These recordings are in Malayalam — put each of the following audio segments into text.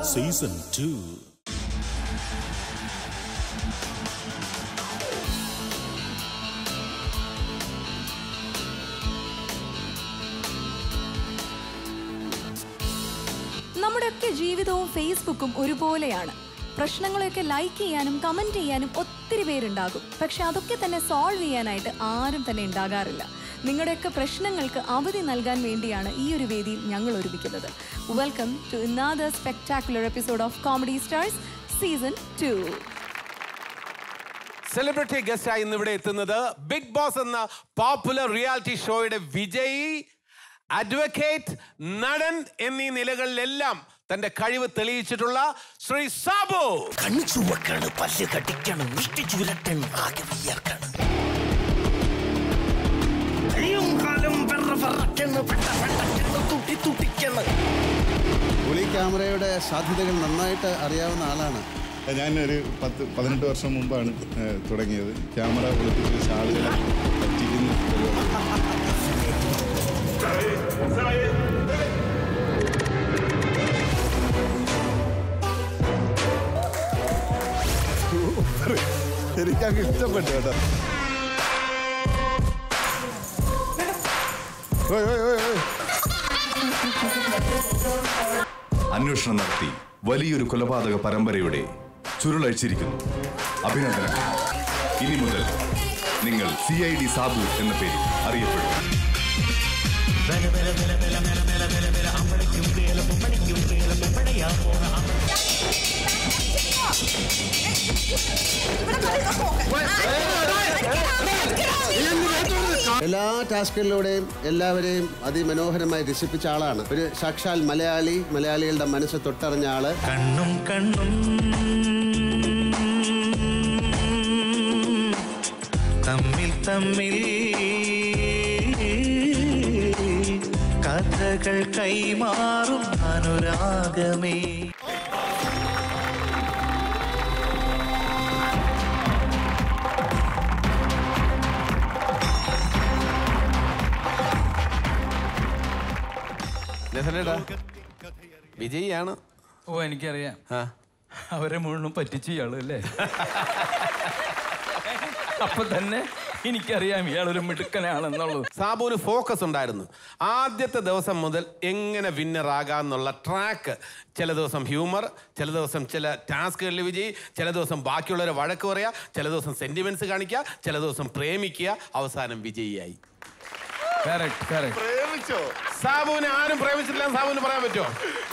സീസൺ ടു നമ്മുടെയൊക്കെ ജീവിതവും ഫേസ്ബുക്കും ഒരുപോലെയാണ് പ്രശ്നങ്ങളെയൊക്കെ ലൈക്ക് ചെയ്യാനും കമന്റ് ചെയ്യാനും ഒത്തിരി പേരുണ്ടാകും പക്ഷെ അതൊക്കെ തന്നെ സോൾവ് ചെയ്യാനായിട്ട് ആരും തന്നെ ഉണ്ടാകാറില്ല നിങ്ങളുടെയൊക്കെ പ്രശ്നങ്ങൾക്ക് അവധി നൽകാൻ വേണ്ടിയാണ് ഈ ഒരു വേദിയിൽ ഞങ്ങൾ ഒരുമിക്കുന്നത് welcome to another spectacular episode of comedy stars season two celebrity ഗസ്റ്റായി ഇന്ന് ഇവിടെ എത്തുന്നത് ബിഗ് ബോസ് എന്ന പോപ്പുലർ റിയാലിറ്റി ഷോയുടെ വിജയി അഡ്വക്കേറ്റ് നടൻ എന്നീ നിലകളിലെല്ലാം തന്റെ കഴിവ് തെളിയിച്ചിട്ടുള്ള ശ്രീ സാബു കണ്ണു ചുവക്കാണ് പല്ല് കടിക്കണം മുഷ്ടി ചുരട്ടൻ ആകെ വിയർക്കാണ് കയ്യും കാലും വെറ വെറക്കണ് പെട്ട പെട്ടക്കണ് തുട്ടി തുട്ടിക്കണ് ഒളി ക്യാമറയുടെ സാധ്യതകൾ നന്നായിട്ട് അറിയാവുന്ന ആളാണ് ഞാനൊരു പത്ത് പതിനെട്ട് വർഷം മുമ്പാണ് ഏഹ്, തുടങ്ങിയത് ക്യാമറ ഒളിപ്പിച്ച് വെച്ച് ആളുകളെ പറ്റിക്കുന്ന പരിപാടി എനിക്കങ്ങ് ഇഷ്ടപ്പെട്ടു കേട്ടോ ഓയ്, ഓയ്, ഓയ്, ഓയ്. അന്വേഷണം നടത്തി വലിയൊരു കൊലപാതക പരമ്പരയുടെ ചുരുളഴിച്ചിരിക്കുന്നു അഭിനന്ദനങ്ങൾ ഇനി മുതൽ നിങ്ങൾ സി ഐ ഡി സാബു എന്ന പേരിൽ അറിയപ്പെടും എല്ലാ ടാസ്കുകളിലൂടെയും എല്ലാവരെയും അതിമനോഹരമായി രസിപ്പിച്ച ആളാണ് ഒരു സാക്ഷാൽ മലയാളി മലയാളികളുടെ മനസ്സ് തൊട്ടറിഞ്ഞ ആള് കണ്ണും കണ്ണും തമ്മിൽ തമ്മിൽ കഥകൾ കൈമാറും അനുരാഗമേ നെസലേട്ടാ, വിജയിയാണ് ഓ എനിക്കറിയാം ആ. അവരെ മുഴുവൻ പറ്റിച്ച് ഇയാള് അല്ലേ അപ്പൊ തന്നെ എനിക്കറിയാം ഇയാളൊരു മിടുക്കനാണെന്നുള്ളത് സാബുവിന് ഫോക്കസ് ഉണ്ടായിരുന്നു ആദ്യത്തെ ദിവസം മുതൽ എങ്ങനെ വിന്നർ ആകാന്നുള്ള ട്രാക്ക് ചില ദിവസം ഹ്യൂമർ ചില ദിവസം ചില ടാസ്കുകളിൽ വിജയി ചില ദിവസം ബാക്കിയുള്ളവരെ വഴക്ക് പറയുക ചില ദിവസം സെന്റിമെന്റ്സ് കാണിക്കുക ചില ദിവസം പ്രേമിക്കുക അവസാനം വിജയിയായി കറക്റ്റ് കറക്റ്റ് പ്രേമിച്ചോ സാബുവിനെ ആരും പ്രേമിച്ചിട്ടില്ല എന്ന് സാബുവിന് പറയാൻ പറ്റുമോ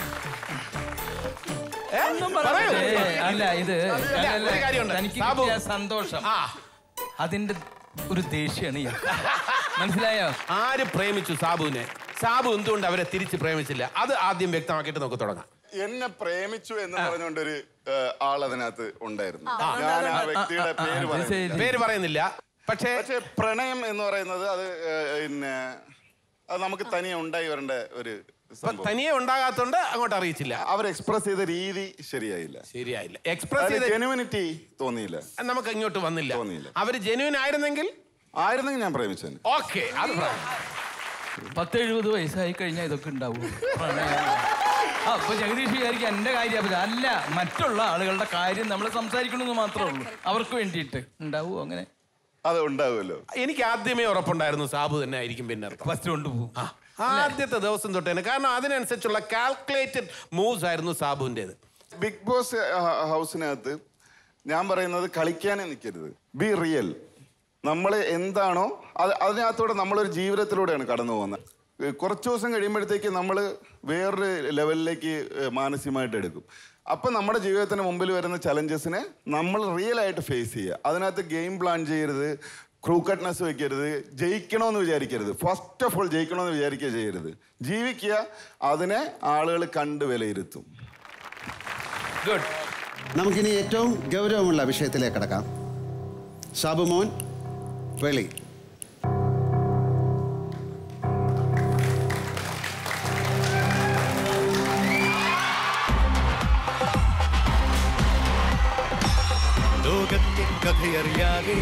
ഏ? പറയൂ. അല്ല ഇത് അല്ല, അല്ല, ഒരു കാര്യമുണ്ട്. തനിക്ക് സാബു. കിട്ടിയ സന്തോഷം ആ അതിന്റെ ഒരു ദേഷ്യമാണ് ഇയാൾ മനസ്സിലായോ ആര് പ്രേമിച്ചു സാബുവിനെ സാബു എന്തുകൊണ്ട് അവരെ തിരിച്ച് പ്രേമിച്ചില്ല അത് ആദ്യം വ്യക്തമാക്കിയിട്ട് നമുക്ക് തുടങ്ങാം എന്നെ പ്രേമിച്ചു എന്ന് പറഞ്ഞുകൊണ്ടൊരു ഏഹ്, ആൾ അതിനകത്ത് ഉണ്ടായിരുന്നു ഞാൻ ആ വ്യക്തിയുടെ പേര് അത് പറയുന്നില്ല. ശരി. പേര് പറയുന്നില്ല പക്ഷേ പക്ഷെ പ്രണയം എന്ന് പറയുന്നത് അത് ഏഹ്, പിന്നെ അത് നമുക്ക് തനിയെ ഉണ്ടായി വരേണ്ട ഒരു ഇപ്പൊ സംഭവം തനിയെ ഉണ്ടാകാത്തോണ്ട് അങ്ങോട്ട് അറിയിച്ചില്ല അവർ എക്സ്പ്രസ് ചെയ്ത രീതി ശരിയായില്ല ശരിയായില്ല എക്സ്പ്രസ് ചെയ്ത് ജെനുവിനിറ്റി തോന്നിയില്ല നമുക്ക് ഇങ്ങോട്ട് വന്നില്ല തോന്നിയില്ല. അവര് ജെന്യൂൻ ആയിരുന്നെങ്കിൽ ആയിരുന്നെങ്കിൽ ഞാൻ പ്രേമിച്ചേനെ ഓക്കെ അത് പറയാം. പത്ത് എഴുപത് വയസ്സായി കഴിഞ്ഞാൽ ഇതൊക്കെ ഉണ്ടാവും അപ്പൊ ജഗദീഷ് വിചാരിക്കും എന്റെ കാര്യം അപ്പൊ അല്ല മറ്റുള്ള ആളുകളുടെ കാര്യം നമ്മൾ സംസാരിക്കണമെന്ന് മാത്രമേ ഉള്ളൂ അവർക്ക് വേണ്ടിയിട്ട് ഉണ്ടാവുമോ അങ്ങനെ അത് ഉണ്ടാവുമല്ലോ എനിക്ക് ആദ്യമേ ഉറപ്പുണ്ടായിരുന്നു സാബു തന്നെ ആയിരിക്കും പിന്നെ ഫസ്റ്റ് കൊണ്ടുപോകും ആദ്യത്തെ ദിവസം തൊട്ട് തന്നെ കാരണം അതിനനുസരിച്ചുള്ള കാൽക്കുലേറ്റഡ് മൂവ്സ് ആയിരുന്നു സാബുവിൻ്റെത് ബിഗ് ബോസ് ഹ- ഹൗസിനകത്ത് ഞാൻ പറയുന്നത് കളിക്കാനേ നിൽക്കരുത് ബി റിയൽ നമ്മൾ എന്താണോ അത് അതിനകത്തൂടെ നമ്മളൊരു ജീവിതത്തിലൂടെയാണ് കടന്നു പോകുന്നത് ഏഹ് കുറച്ച് ദിവസം കഴിയുമ്പോഴത്തേക്ക് നമ്മൾ വേറൊരു ലെവലിലേക്ക് ഏഹ് മാനസികമായിട്ട് എടുക്കും അപ്പം നമ്മുടെ ജീവിതത്തിന് മുമ്പിൽ വരുന്ന ചലഞ്ചസിനെ നമ്മൾ റിയൽ ആയിട്ട് ഫേസ് ചെയ്യുക അതിനകത്ത് ഗെയിം പ്ലാൻ ചെയ്യരുത് ക്രൂക്കട്ട്നെസ് വെക്കരുത് ജയിക്കണമെന്ന് വിചാരിക്കരുത് ഫസ്റ്റ് ഓഫ് ഓൾ ജയിക്കണമെന്ന് വിചാരിക്കുക ചെയ്യരുത് ജീവിക്കുക അതിനെ ആളുകൾ കണ്ട് വിലയിരുത്തും ഗുഡ് നമുക്കിനി ഏറ്റവും ഗൗരവമുള്ള വിഷയത്തിലേക്ക് കടക്കാം സാബുമോൻ വെളി ലോകത്തിൻ കഥയറിയാതെ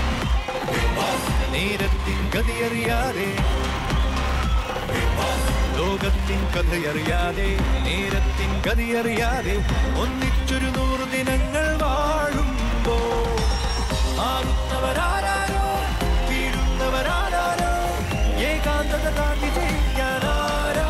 നേരത്തിൻ ഗതിയറിയാതെ ലോകത്തിൻ കഥയറിയാതെ നേരത്തിൻ ഗതിയറിയാതെ ഒന്നിച്ചൊരു നൂറ് ദിനങ്ങൾ വാഴുമ്പോ മാറുന്നവരാരോ വീഴുന്നവരാരോ ഏകാന്തത താണ്ടി ജയിക്കാനാരോ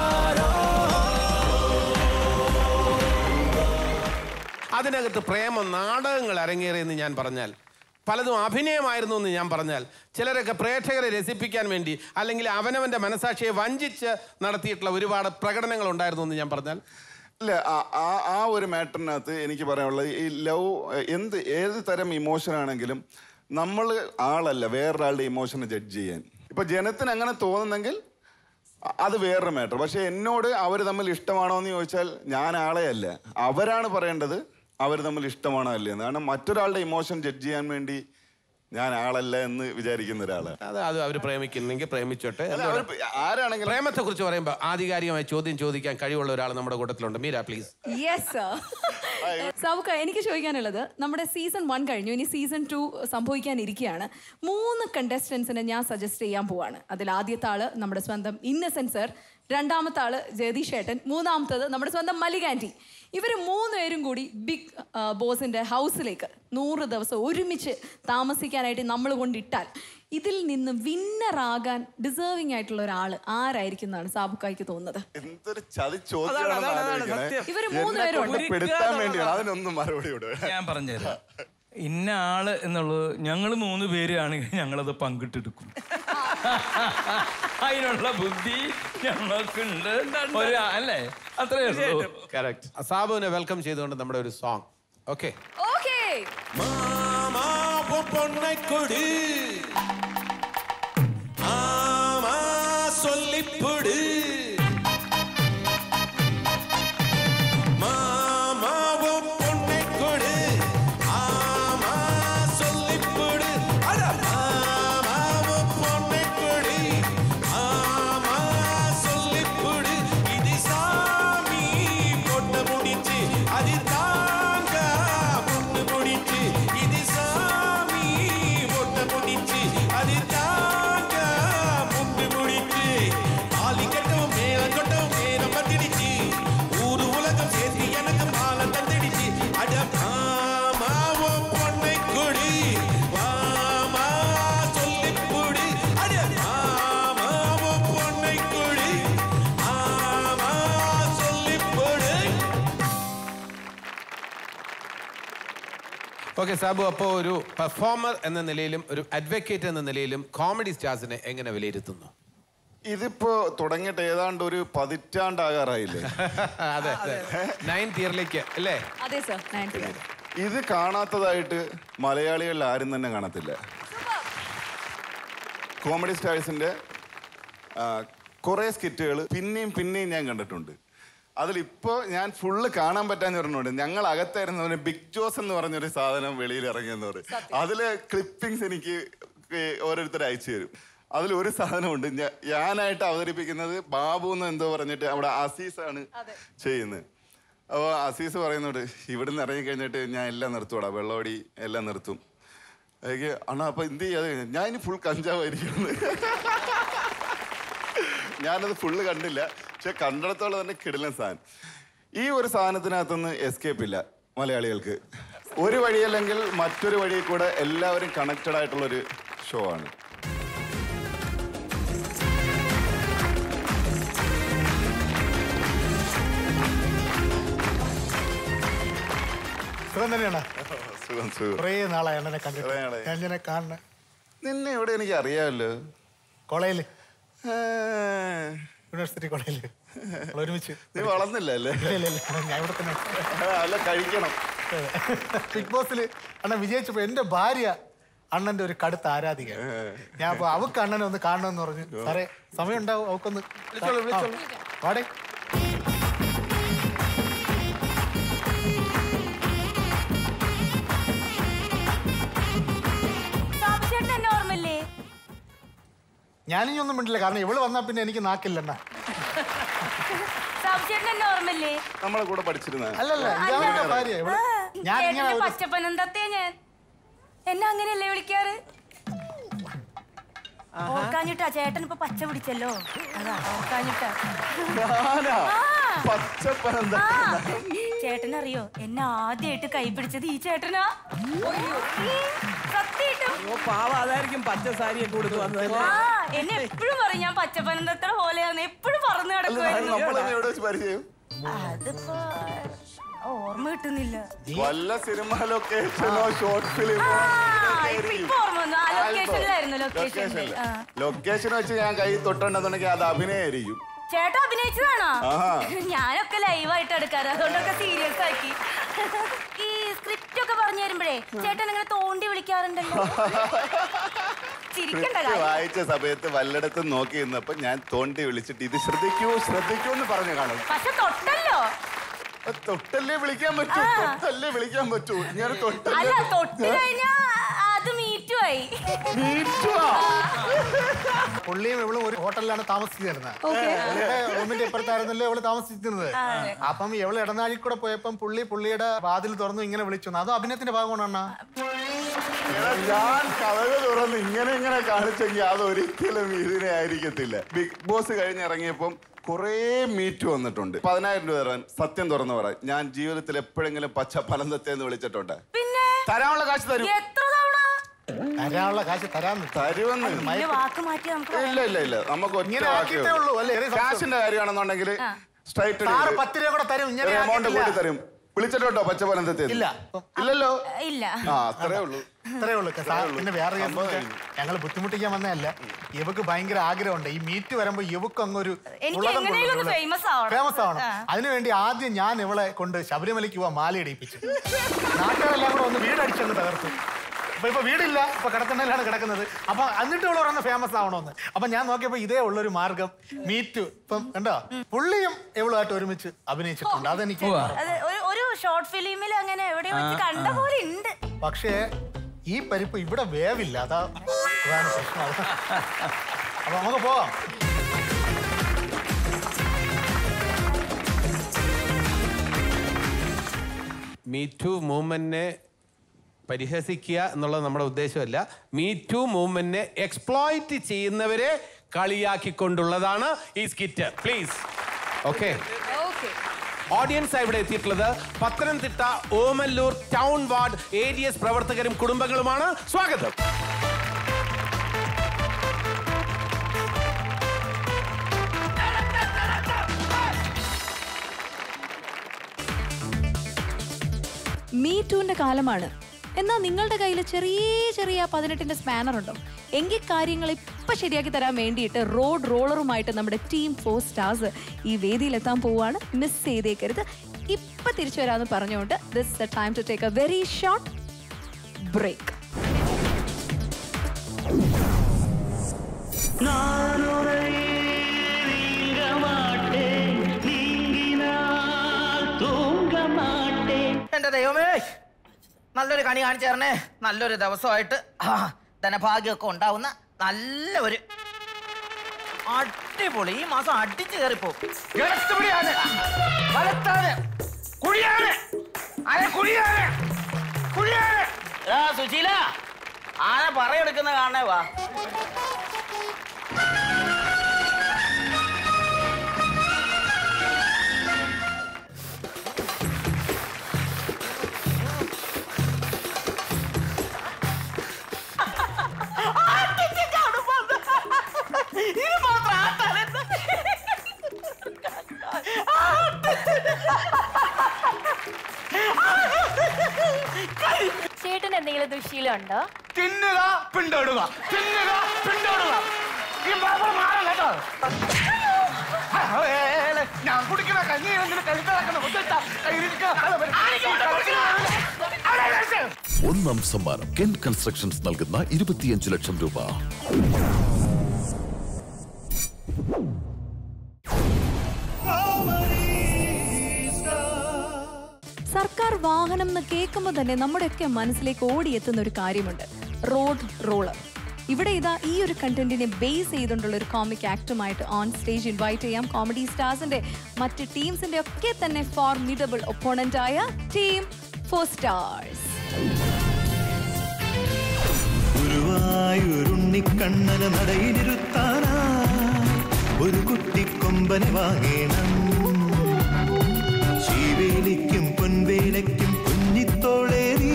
അതിനകത്ത് പ്രേമ നാടകങ്ങൾ അരങ്ങേറിയെന്ന് ഞാൻ പറഞ്ഞാൽ പലതും അഭിനയമായിരുന്നു എന്ന് ഞാൻ പറഞ്ഞാൽ ചിലരൊക്കെ പ്രേക്ഷകരെ രസിപ്പിക്കാൻ വേണ്ടി അല്ലെങ്കിൽ അവനവൻ്റെ മനസാക്ഷിയെ വഞ്ചിച്ച് നടത്തിയിട്ടുള്ള ഒരുപാട് പ്രകടനങ്ങൾ ഉണ്ടായിരുന്നു എന്ന് ഞാൻ പറഞ്ഞാൽ ഇല്ല ആ- ആ ആ ഒരു മാറ്ററിനകത്ത് എനിക്ക് പറയാനുള്ളത് ഈ ലവ് എന്ത് ഏത് തരം ഇമോഷൻ ആണെങ്കിലും നമ്മൾ ആളല്ല വേറൊരാളുടെ ഇമോഷനെ ജഡ്ജ് ചെയ്യാൻ ഇപ്പൊ ജനത്തിന് അങ്ങനെ തോന്നുന്നെങ്കിൽ അ- അത് വേറൊരു മാറ്റർ പക്ഷെ എന്നോട് അവർ തമ്മിൽ ഇഷ്ടമാണോ എന്ന് ചോദിച്ചാൽ ഞാൻ ആളെ അല്ല അവരാണ് പറയേണ്ടത് അവർ തമ്മിൽ ഇഷ്ടമാണോ അല്ലേ എന്ന് കാരണം മറ്റൊരാളുടെ ഇമോഷൻ ജഡ്ജ് ചെയ്യാൻ വേണ്ടി ഞാൻ ആളല്ല എന്ന് വിചാരിക്കുന്ന ഒരാളാണ് അത് അത് അവർ പ്രേമിക്കുന്നെങ്കിൽ പ്രേമിച്ചോട്ടെ അല്ല, അവര് ആരാണെങ്കിലും പ്രേമത്തെ കുറിച്ച് പറയുമ്പോൾ ആധികാരികമായി ചോദ്യം ചോദിക്കാൻ കഴിവുള്ള ഒരാൾ നമ്മുടെ കൂട്ടത്തിലുണ്ട് മീര പ്ലീസ് യെസ് സൗക്ക എനിക്ക് ചോദിക്കാനുള്ളത് നമ്മുടെ സീസൺ വൺ കഴിഞ്ഞു ഇനി സീസൺ ടു സംഭവിക്കാനിരിക്കുകയാണ് മൂന്ന് കണ്ടസ്റ്റൻസിനെ ഞാൻ സജസ്റ്റ് ചെയ്യാൻ പോവാണ് അതിൽ ആദ്യത്തെ ആള് നമ്മുടെ സ്വന്തം ഇന്നസെന്റ് സർ രണ്ടാമത്തെ ആള് ജഗദീഷ് ഏട്ടൻ മൂന്നാമത്തത് നമ്മുടെ സ്വന്തം മല്ലിക ആൻറ്റി ഇവർ മൂന്നുപേരും കൂടി ബിഗ് ബോസിന്റെ ഹൗസിലേക്ക് നൂറ് ദിവസം ഒരുമിച്ച് താമസിക്കാനായിട്ട് നമ്മൾ കൊണ്ടിട്ടാൽ ഇതിൽ നിന്ന് വിന്നറാകാൻ ഡിസേർവിംഗ് ആയിട്ടുള്ള ഒരാൾ ആരായിരിക്കും എന്നാണ് സാബുക്കായിക്ക് തോന്നുന്നത് എന്തൊരു ചതി അതാണ്, അതാണ്, അതാണ് ചോദ്യമാണ് സത്യം. ഇവര് എന്നെ മൂന്നുപേരും കൊണ്ട് ഉണ്ട്. പെടുത്താൻ വേണ്ടിയാണ് അതിനൊന്നും മറുപടി വിടുക ഞാൻ പറഞ്ഞുതരാം ഇന്ന ആള് എന്നുള്ളത് ഞങ്ങൾ മൂന്ന് പേരാണെങ്കിൽ ഞങ്ങളത് പങ്കിട്ടെടുക്കും അതിനുള്ള ബുദ്ധി ഞങ്ങൾക്കുണ്ട് ഒരു അല്ലേ അത്രേ ഉള്ളൂ കറക്റ്റ് സാബുവിനെ വെൽക്കം ചെയ്തുകൊണ്ട് നമ്മുടെ ഒരു സോങ് ഓക്കെ ഓക്കേ மாமா உன் பொண்ணை கொடு ஆமா சொல்லிப்புடு மாமா உன் பொண்ணை கொடு ஆமா சொல்லிப்புடு அட மாமா உன் பொண்ணை கொடு ஆமா சொல்லிப்புடு இது சாமி போட்ட முடிச்சு அது தாங்க முன்னு முடிச்சு இது சாமி போட்ட முடிச்சு அது தாங்க முன்னு முடிச்சு ஆலி கட்டவும் மேல கட்டவும் மேல பத்திடுச்சு ஊரு உலகம் சேர்த்து எனக்கு மாலை தந்துடுச்சு அட மாமாவோ பொண்ணை கொடி மாமா சொல்லி புடி அட மாமாவோ பொண்ணை கொடி மாமா சொல்லி புடி ഓക്കെ സാബു അപ്പോൾ ഒരു പെർഫോമർ എന്ന നിലയിലും ഒരു അഡ്വക്കേറ്റ് എന്ന നിലയിലും കോമഡി സ്റ്റാർസിനെ എങ്ങനെ വിലയിരുത്തുന്നു ഇതിപ്പോ തുടങ്ങിയിട്ട് ഏതാണ്ട് ഒരു പതിറ്റാണ്ടാകാറായില്ലേ അതെ അതെ നയൻത് ഇയറിലേക്ക് അല്ലേ അതെ സർ നയൻറ്റി ഇത് കാണാത്തതായിട്ട് മലയാളികളിൽ ആരും തന്നെ കാണത്തില്ല കോമഡി സ്റ്റാഴ്സിന്റെ കുറേ സ്കിറ്റുകൾ പിന്നെയും പിന്നെയും ഞാൻ കണ്ടിട്ടുണ്ട് അതിലിപ്പോ ഞാൻ ഫുള്ള് കാണാൻ പറ്റാന്ന് പറഞ്ഞുകൊണ്ട് ഞങ്ങൾ അകത്തായിരുന്നവന് ബിഗ് ജോസ് എന്ന് പറഞ്ഞൊരു സാധനം വെളിയിൽ ഇറങ്ങിയെന്ന് പറയും അതിലെ ക്ലിപ്പിങ്സ് എനിക്ക് ഓരോരുത്തർ അയച്ചു തരും അതിൽ ഒരു സാധനമുണ്ട് ഞാ- ഞാനായിട്ട് അവതരിപ്പിക്കുന്നത് ബാബു എന്ന് എന്തോ പറഞ്ഞിട്ട് അവിടെ അസീസാണ് ചെയ്യുന്നത് അപ്പോൾ അസീസ് പറയുന്നുണ്ട് ഇവിടുന്ന് ഇറങ്ങി കഴിഞ്ഞിട്ട് ഞാൻ എല്ലാം നിർത്തുവാടാ വെള്ളമടി എല്ലാം നിർത്തും എനിക്ക് അണ്ണാ അപ്പൊ എന്ത് ചെയ്യാതെ ഞാൻ ഇനി ഫുൾ കഞ്ചാവായിരിക്കും ഞാനത് ഫുള്ള് കണ്ടില്ല പക്ഷെ കണ്ടിടത്തോളം തന്നെ കിടിലൻ സാധനം ഈ ഒരു സാധനത്തിനകത്തൊന്നും എസ്കേപ്പ് ഇല്ല മലയാളികൾക്ക് ഒരു വഴിയല്ലെങ്കിൽ മറ്റൊരു വഴിയിൽ കൂടെ എല്ലാവരും കണക്റ്റഡ് ആയിട്ടുള്ള ഒരു ഷോ ആണ് സുഖം തന്നെയാണ് സുഖം സുഖം കുറേ നാളായി അണ്ണനെ കണ്ടിട്ട് കുറേ നാളായി. ഞാൻ ഇങ്ങനെ കാണണ നിന്നെ ഇവിടെ എനിക്ക് അറിയാമല്ലോ കോളേജിൽ യൂണിവേഴ്സിറ്റി കോളേജിൽ ഒരുമിച്ച് നീ വളർന്നില്ല അല്ലേ ഇല്ല ഇല്ല ഇല്ല ഞാൻ ഇവിടെ തന്നെ അല്ല കഴിക്കണം ബിഗ് ബോസിൽ അണ്ണൻ വിജയിച്ചപ്പോ എന്റെ ഭാര്യ അണ്ണന്റെ ഒരു കടുത്ത ആരാധിക ഞാൻ അപ്പൊ അവക്ക് അണ്ണനെ ഒന്ന് കാണണമെന്ന് പറഞ്ഞു സാറേ സമയം ഉണ്ടാവും അവക്കൊന്ന് ആ, വാടേ സാബുചേട്ടൻ എന്നെ ഓർമ്മയില്ലേ ഞാനിനി ഒന്നും മിണ്ടില്ല കാരണം ഇവള് വന്നാ പിന്നെ എനിക്ക് നാക്കില്ല അണ്ണ സാബുചേട്ടൻ എന്നെ ഓർമ്മയില്ലേ നമ്മളെ കൂടെ പഠിച്ചിരുന്ന അല്ലല്ല ഇതാ ഭാര്യ ഇവള് ഞാൻ ഇങ്ങനെ ചേട്ടന്റെ ഒരു- പച്ചപ്പനം തത്തേ ഞാൻ എന്നെ അങ്ങനെയല്ലേ വിളിക്കാറ് ഓർക്കാഞ്ഞിട്ടാ ചേട്ടൻ ഇപ്പൊ പച്ച പിടിച്ചല്ലോ അതാ ഓർക്കാഞ്ഞിട്ടാ ഞാനാ? ആ. പച്ചപ്പനെന്താ ആ, ചേട്ടനറിയോ എന്നെ ആദ്യമായിട്ട് കൈ പിടിച്ചത് ഈ ചേട്ടനാ സത്യായിട്ടും ഓ പാവ അതായിരിക്കും പച്ച സാരിയൊക്കെ കൊടുത്തു വന്നത് ആ എന്നെ എപ്പോഴും പറയും ഞാൻ പച്ചപ്പനന്തത്ര പോലെയാന്ന് എപ്പോഴും പറഞ്ഞു നടക്കുമായിരുന്നു നമ്മളൊന്നും എവിടെ വെച്ച് പരിചയം അതിപ്പോ ഓർമ്മ കിട്ടുന്നില്ല വല്ല സിനിമ ലൊക്കേഷനോ ഷോർട്ട് ഫിലിമോ ആ, ഇപ്പൊ ഇപ്പൊ ഓർമ്മ വന്നു. ആ, ലൊക്കേഷനിലായിരുന്നു, ലൊക്കേഷനിൽ. ആ. ലൊക്കേഷൻ വെച്ച് ഞാൻ കൈ തൊട്ടുണ്ടെന്നുണ്ടെങ്കിൽ അത് അഭിനയായിരിക്കും ചേട്ടൻ അഭിനയിച്ചതാണോ ആഹാ. ഞാനൊക്കെ ലൈവായിട്ട് എടുക്കാറ് അതുകൊണ്ടൊക്കെ സീരിയസ് ആക്കി ഈ സ്ക്രിപ്റ്റ് ഒക്കെ പറഞ്ഞു തരുമ്പോഴേ ചേട്ടൻ ഇങ്ങനെ തോണ്ടി വിളിക്കാറുണ്ടല്ലോ ചിരിക്കണ്ട സ്ക്രിപ്റ്റ് കാര്യം വായിച്ച സമയത്ത് വല്ലയിടത്തും നോക്കി നിന്നപ്പോ ഞാൻ തോണ്ടി വിളിച്ചിട്ട് ഇത് ശ്രദ്ധിക്കൂ ശ്രദ്ധിക്കൂ എന്ന് പറഞ്ഞു കാണും പക്ഷെ തൊട്ടല്ലോ അത് തൊട്ടല്ലേ വിളിക്കാൻ പറ്റൂ ആ. തൊട്ടല്ലേ വിളിക്കാൻ പറ്റൂ ഞാൻ തൊട്ടല്ലേ അല്ല തൊട്ട് കഴിഞ്ഞാ അത് മീറ്റുമായി പുള്ളിയും ഇവളും ഒരു ഹോട്ടലിലാണ് താമസിച്ചിരുന്നത് Okay. പുള്ളിയുടെ റൂമിന്റെ ഇപ്പുറത്തായിരുന്നല്ലോ ഇവള് താമസിച്ചിരുന്നത് ആ, അതെ. അപ്പം ഇവള് ഇടനാഴിൽ കൂടെ പോയപ്പം പുള്ളി പുള്ളിയുടെ വാതിൽ തുറന്നു ഇങ്ങനെ വിളിച്ചു അതും അഭിനയത്തിന്റെ ഭാഗമാണ് അണ്ണാ എടാ, ഞാൻ കഥകൾ തുറന്ന് ഇങ്ങനെ ഇങ്ങനെ കാണിച്ചെങ്കിൽ അത് ഒരിക്കലും ഇതിനെ ആയിരിക്കത്തില്ല ബിഗ് ബോസ് കഴിഞ്ഞിറങ്ങിയപ്പം കുറേ മീറ്റ് വന്നിട്ടുണ്ട് പതിനായിരം രൂപ തരാൻ സത്യം തുറന്നു പറ ഞാൻ ജീവിതത്തിൽ എപ്പോഴെങ്കിലും പച്ച പലന്തത്തെ എന്ന് വിളിച്ചിട്ടുണ്ട് പിന്നെ തരാനുള്ള കാശ് തരും എത്ര തവണ തരാനുള്ള കാശ് തരാന്ന് തരുമെന്ന് ഇതിന്റെ വാക്ക് മാറ്റി നമുക്ക് ഇല്ല ഇല്ല ഇല്ല നമുക്ക് ഒറ്റ ഇങ്ങനെ ആക്കിയിട്ടേ ഉള്ളൂ, അല്ലേ? ഏത് സംശയം? കാശിന്റെ കാര്യമാണെന്നുണ്ടെങ്കിൽ സ്ട്രൈറ്റ് സാറ് പത്ത് രൂപ കൂടെ തരും ഇങ്ങനെ എമൗണ്ട് ആക്കിയിട്ടില്ല. കൂട്ടി തരും വിളിച്ചിട്ടുണ്ടോ പച്ച പലന്തത്തെ ഇല്ല ഇല്ലല്ലോ ഇല്ല ആ അത്രേ ഉള്ളൂ ഇത്രേ ഉള്ളൂ സാർ പിന്നെ വേറെ കേസ് സംഭവം വെച്ചാൽ ഞങ്ങൾ ബുദ്ധിമുട്ടിക്കാൻ വന്നതല്ല ഇവക്ക് ഭയങ്കര ആഗ്രഹമുണ്ട് ഈ മീറ്റ് വരുമ്പോ ഇവക്ക് അങ്ങൊരു എനിക്ക് എങ്ങനെയും ഒന്ന് famous ആവണം. ഫേമസ് ആവണം ആ. അതിനുവേണ്ടി ആദ്യം ഞാൻ ഇവളെ കൊണ്ട് ശബരിമലയ്ക്ക് പോവാൻ മാല ഇടിപ്പിച്ചു നാട്ടുകാരെല്ലാം കൂടെ ഒന്ന് വീടടിച്ചങ്ങ് തകർത്തു അപ്പൊ ഇപ്പൊ വീടില്ല ഇപ്പൊ കിടക്കുന്നതിലാണ് കിടക്കുന്നത് അപ്പൊ എന്നിട്ട് ഇവള് പറയുന്നത് ഫേമസ് ആവണമെന്ന് അപ്പൊ ഞാൻ നോക്കിയപ്പോ ഇതേ ഉള്ളൊരു മാർഗം മീറ്റ് ഇപ്പം കണ്ടോ പുള്ളിയും ഇവളുമായിട്ട് ഒരുമിച്ച് അഭിനയിച്ചിട്ടുണ്ട് അതെനിക്ക് അത് ഒരു ഒരു ഷോർട്ട് ഫിലിമിൽ അങ്ങനെ എവിടെയോ വെച്ച് ആ, കണ്ട ആ. പോലെ ഉണ്ട് പക്ഷേ ഈ പരിപ്പ് ഇവിടെ വേവില്ല അതാ പ്രധാന പ്രശ്നം അതാ. അപ്പൊ നമുക്ക് പോവാം മീ ടു മൂവ്മെന്റിനെ പരിഹസിക്കുക എന്നുള്ളത് നമ്മുടെ ഉദ്ദേശമല്ല മീ ടു മൂവ്മെന്റിനെ എക്സ്പ്ലോയിറ്റ് ചെയ്യുന്നവരെ കളിയാക്കിക്കൊണ്ടുള്ളതാണ് ഈ സ്കിറ്റ് പ്ലീസ് ഓക്കെ ഓഡിയൻസ് ഇവിടെ എത്തിയിട്ടുള്ളത് Pathanamthitta Omallur town ward A D S പ്രവർത്തകരും കുടുംബങ്ങളുമാണ് സ്വാഗതം മീ ടുവിന്റെ കാലമാണ് എന്നാൽ നിങ്ങളുടെ കയ്യിൽ ചെറിയ ചെറിയ പതിനെട്ടിന്റെ സ്പാനർ ഉണ്ടോ എങ്കിൽ കാര്യങ്ങൾ ഇപ്പൊ ശരിയാക്കി തരാൻ വേണ്ടിയിട്ട് റോഡ് റോളറുമായിട്ട് നമ്മുടെ ടീം ഫോർ സ്റ്റാർസ് ഈ വേദിയിലെത്താൻ പോവുകയാണ് മിസ് ചെയ്തേക്കരുത് ഇപ്പൊ തിരിച്ചു വരാമെന്ന് പറഞ്ഞുകൊണ്ട് this the time to take a very short break എന്റെ ദൈവമേ നല്ലൊരു കണി കാണിച്ചു തരണേ നല്ലൊരു ദിവസമായിട്ട് ആ, ധനഭാഗ്യമൊക്കെ ഉണ്ടാവുന്ന നല്ല ഒരു അടിപൊളി ഈ മാസം അടിച്ചു കയറിപ്പോ ഇടത്തുപിടിയാണ് വലത്താണ് കുഴിയാണ് അതെ കുഴിയാണ് കുഴിയാണ് ആ സുശീല ആന പറയെടുക്കുന്ന കാണണേ വാ ഇത് മാത്രം ആട്ടാണ് ചേട്ടൻ എന്തെങ്കിലും ദുശീലം ഉണ്ടോ തിന്നുക പിണ്ടോടുക തിന്നുക പിണ്ടോടുക ഈ ബാബർ മാറാൻ കേട്ടോ ഏലെ, ഞാൻ കുടിക്കുന്ന കഞ്ഞി എന്തിനു കഴുത്തടക്കുന്ന ഒന്നാം സമ്മാനം കെൻ കൺസ്ട്രക്ഷൻസ് നൽകുന്ന ഇരുപത്തിയഞ്ച് ലക്ഷം രൂപ സർക്കാർ വാഹനം എന്ന് കേൾക്കുമ്പോൾ തന്നെ നമ്മുടെയൊക്കെ മനസ്സിലേക്ക് ഓടിയെത്തുന്ന ഒരു കാര്യമുണ്ട് റോഡ് റോളർ ഇവിടെ ഇതാ ഈ ഒരു കണ്ടന്റിനെ ബേസ് ചെയ്തുകൊണ്ടുള്ള ഒരു കോമിക് ആക്ടുമായിട്ട് ഓൺ സ്റ്റേജ് ഇൻവൈറ്റ് ചെയ്യാം കോമഡി സ്റ്റാർസിന്റെ മറ്റ് ടീംസിന്റെ ഒക്കെ തന്നെ ഫോർമിഡബിൾ ഒപ്പോണന്റ് ആയ ടീം ഫോർ സ്റ്റാർസ് ഒരു ഗുരുവായൂരുണ്ണിക്കണ്ണന നടയിലിരുത്താനാ ഒരു കുട്ടിക്കൊമ്പനെ വാങ്ങേണം ശീവേലിക്കും പൊൻവേലയ്ക്കും കുഞ്ഞിത്തോളേറി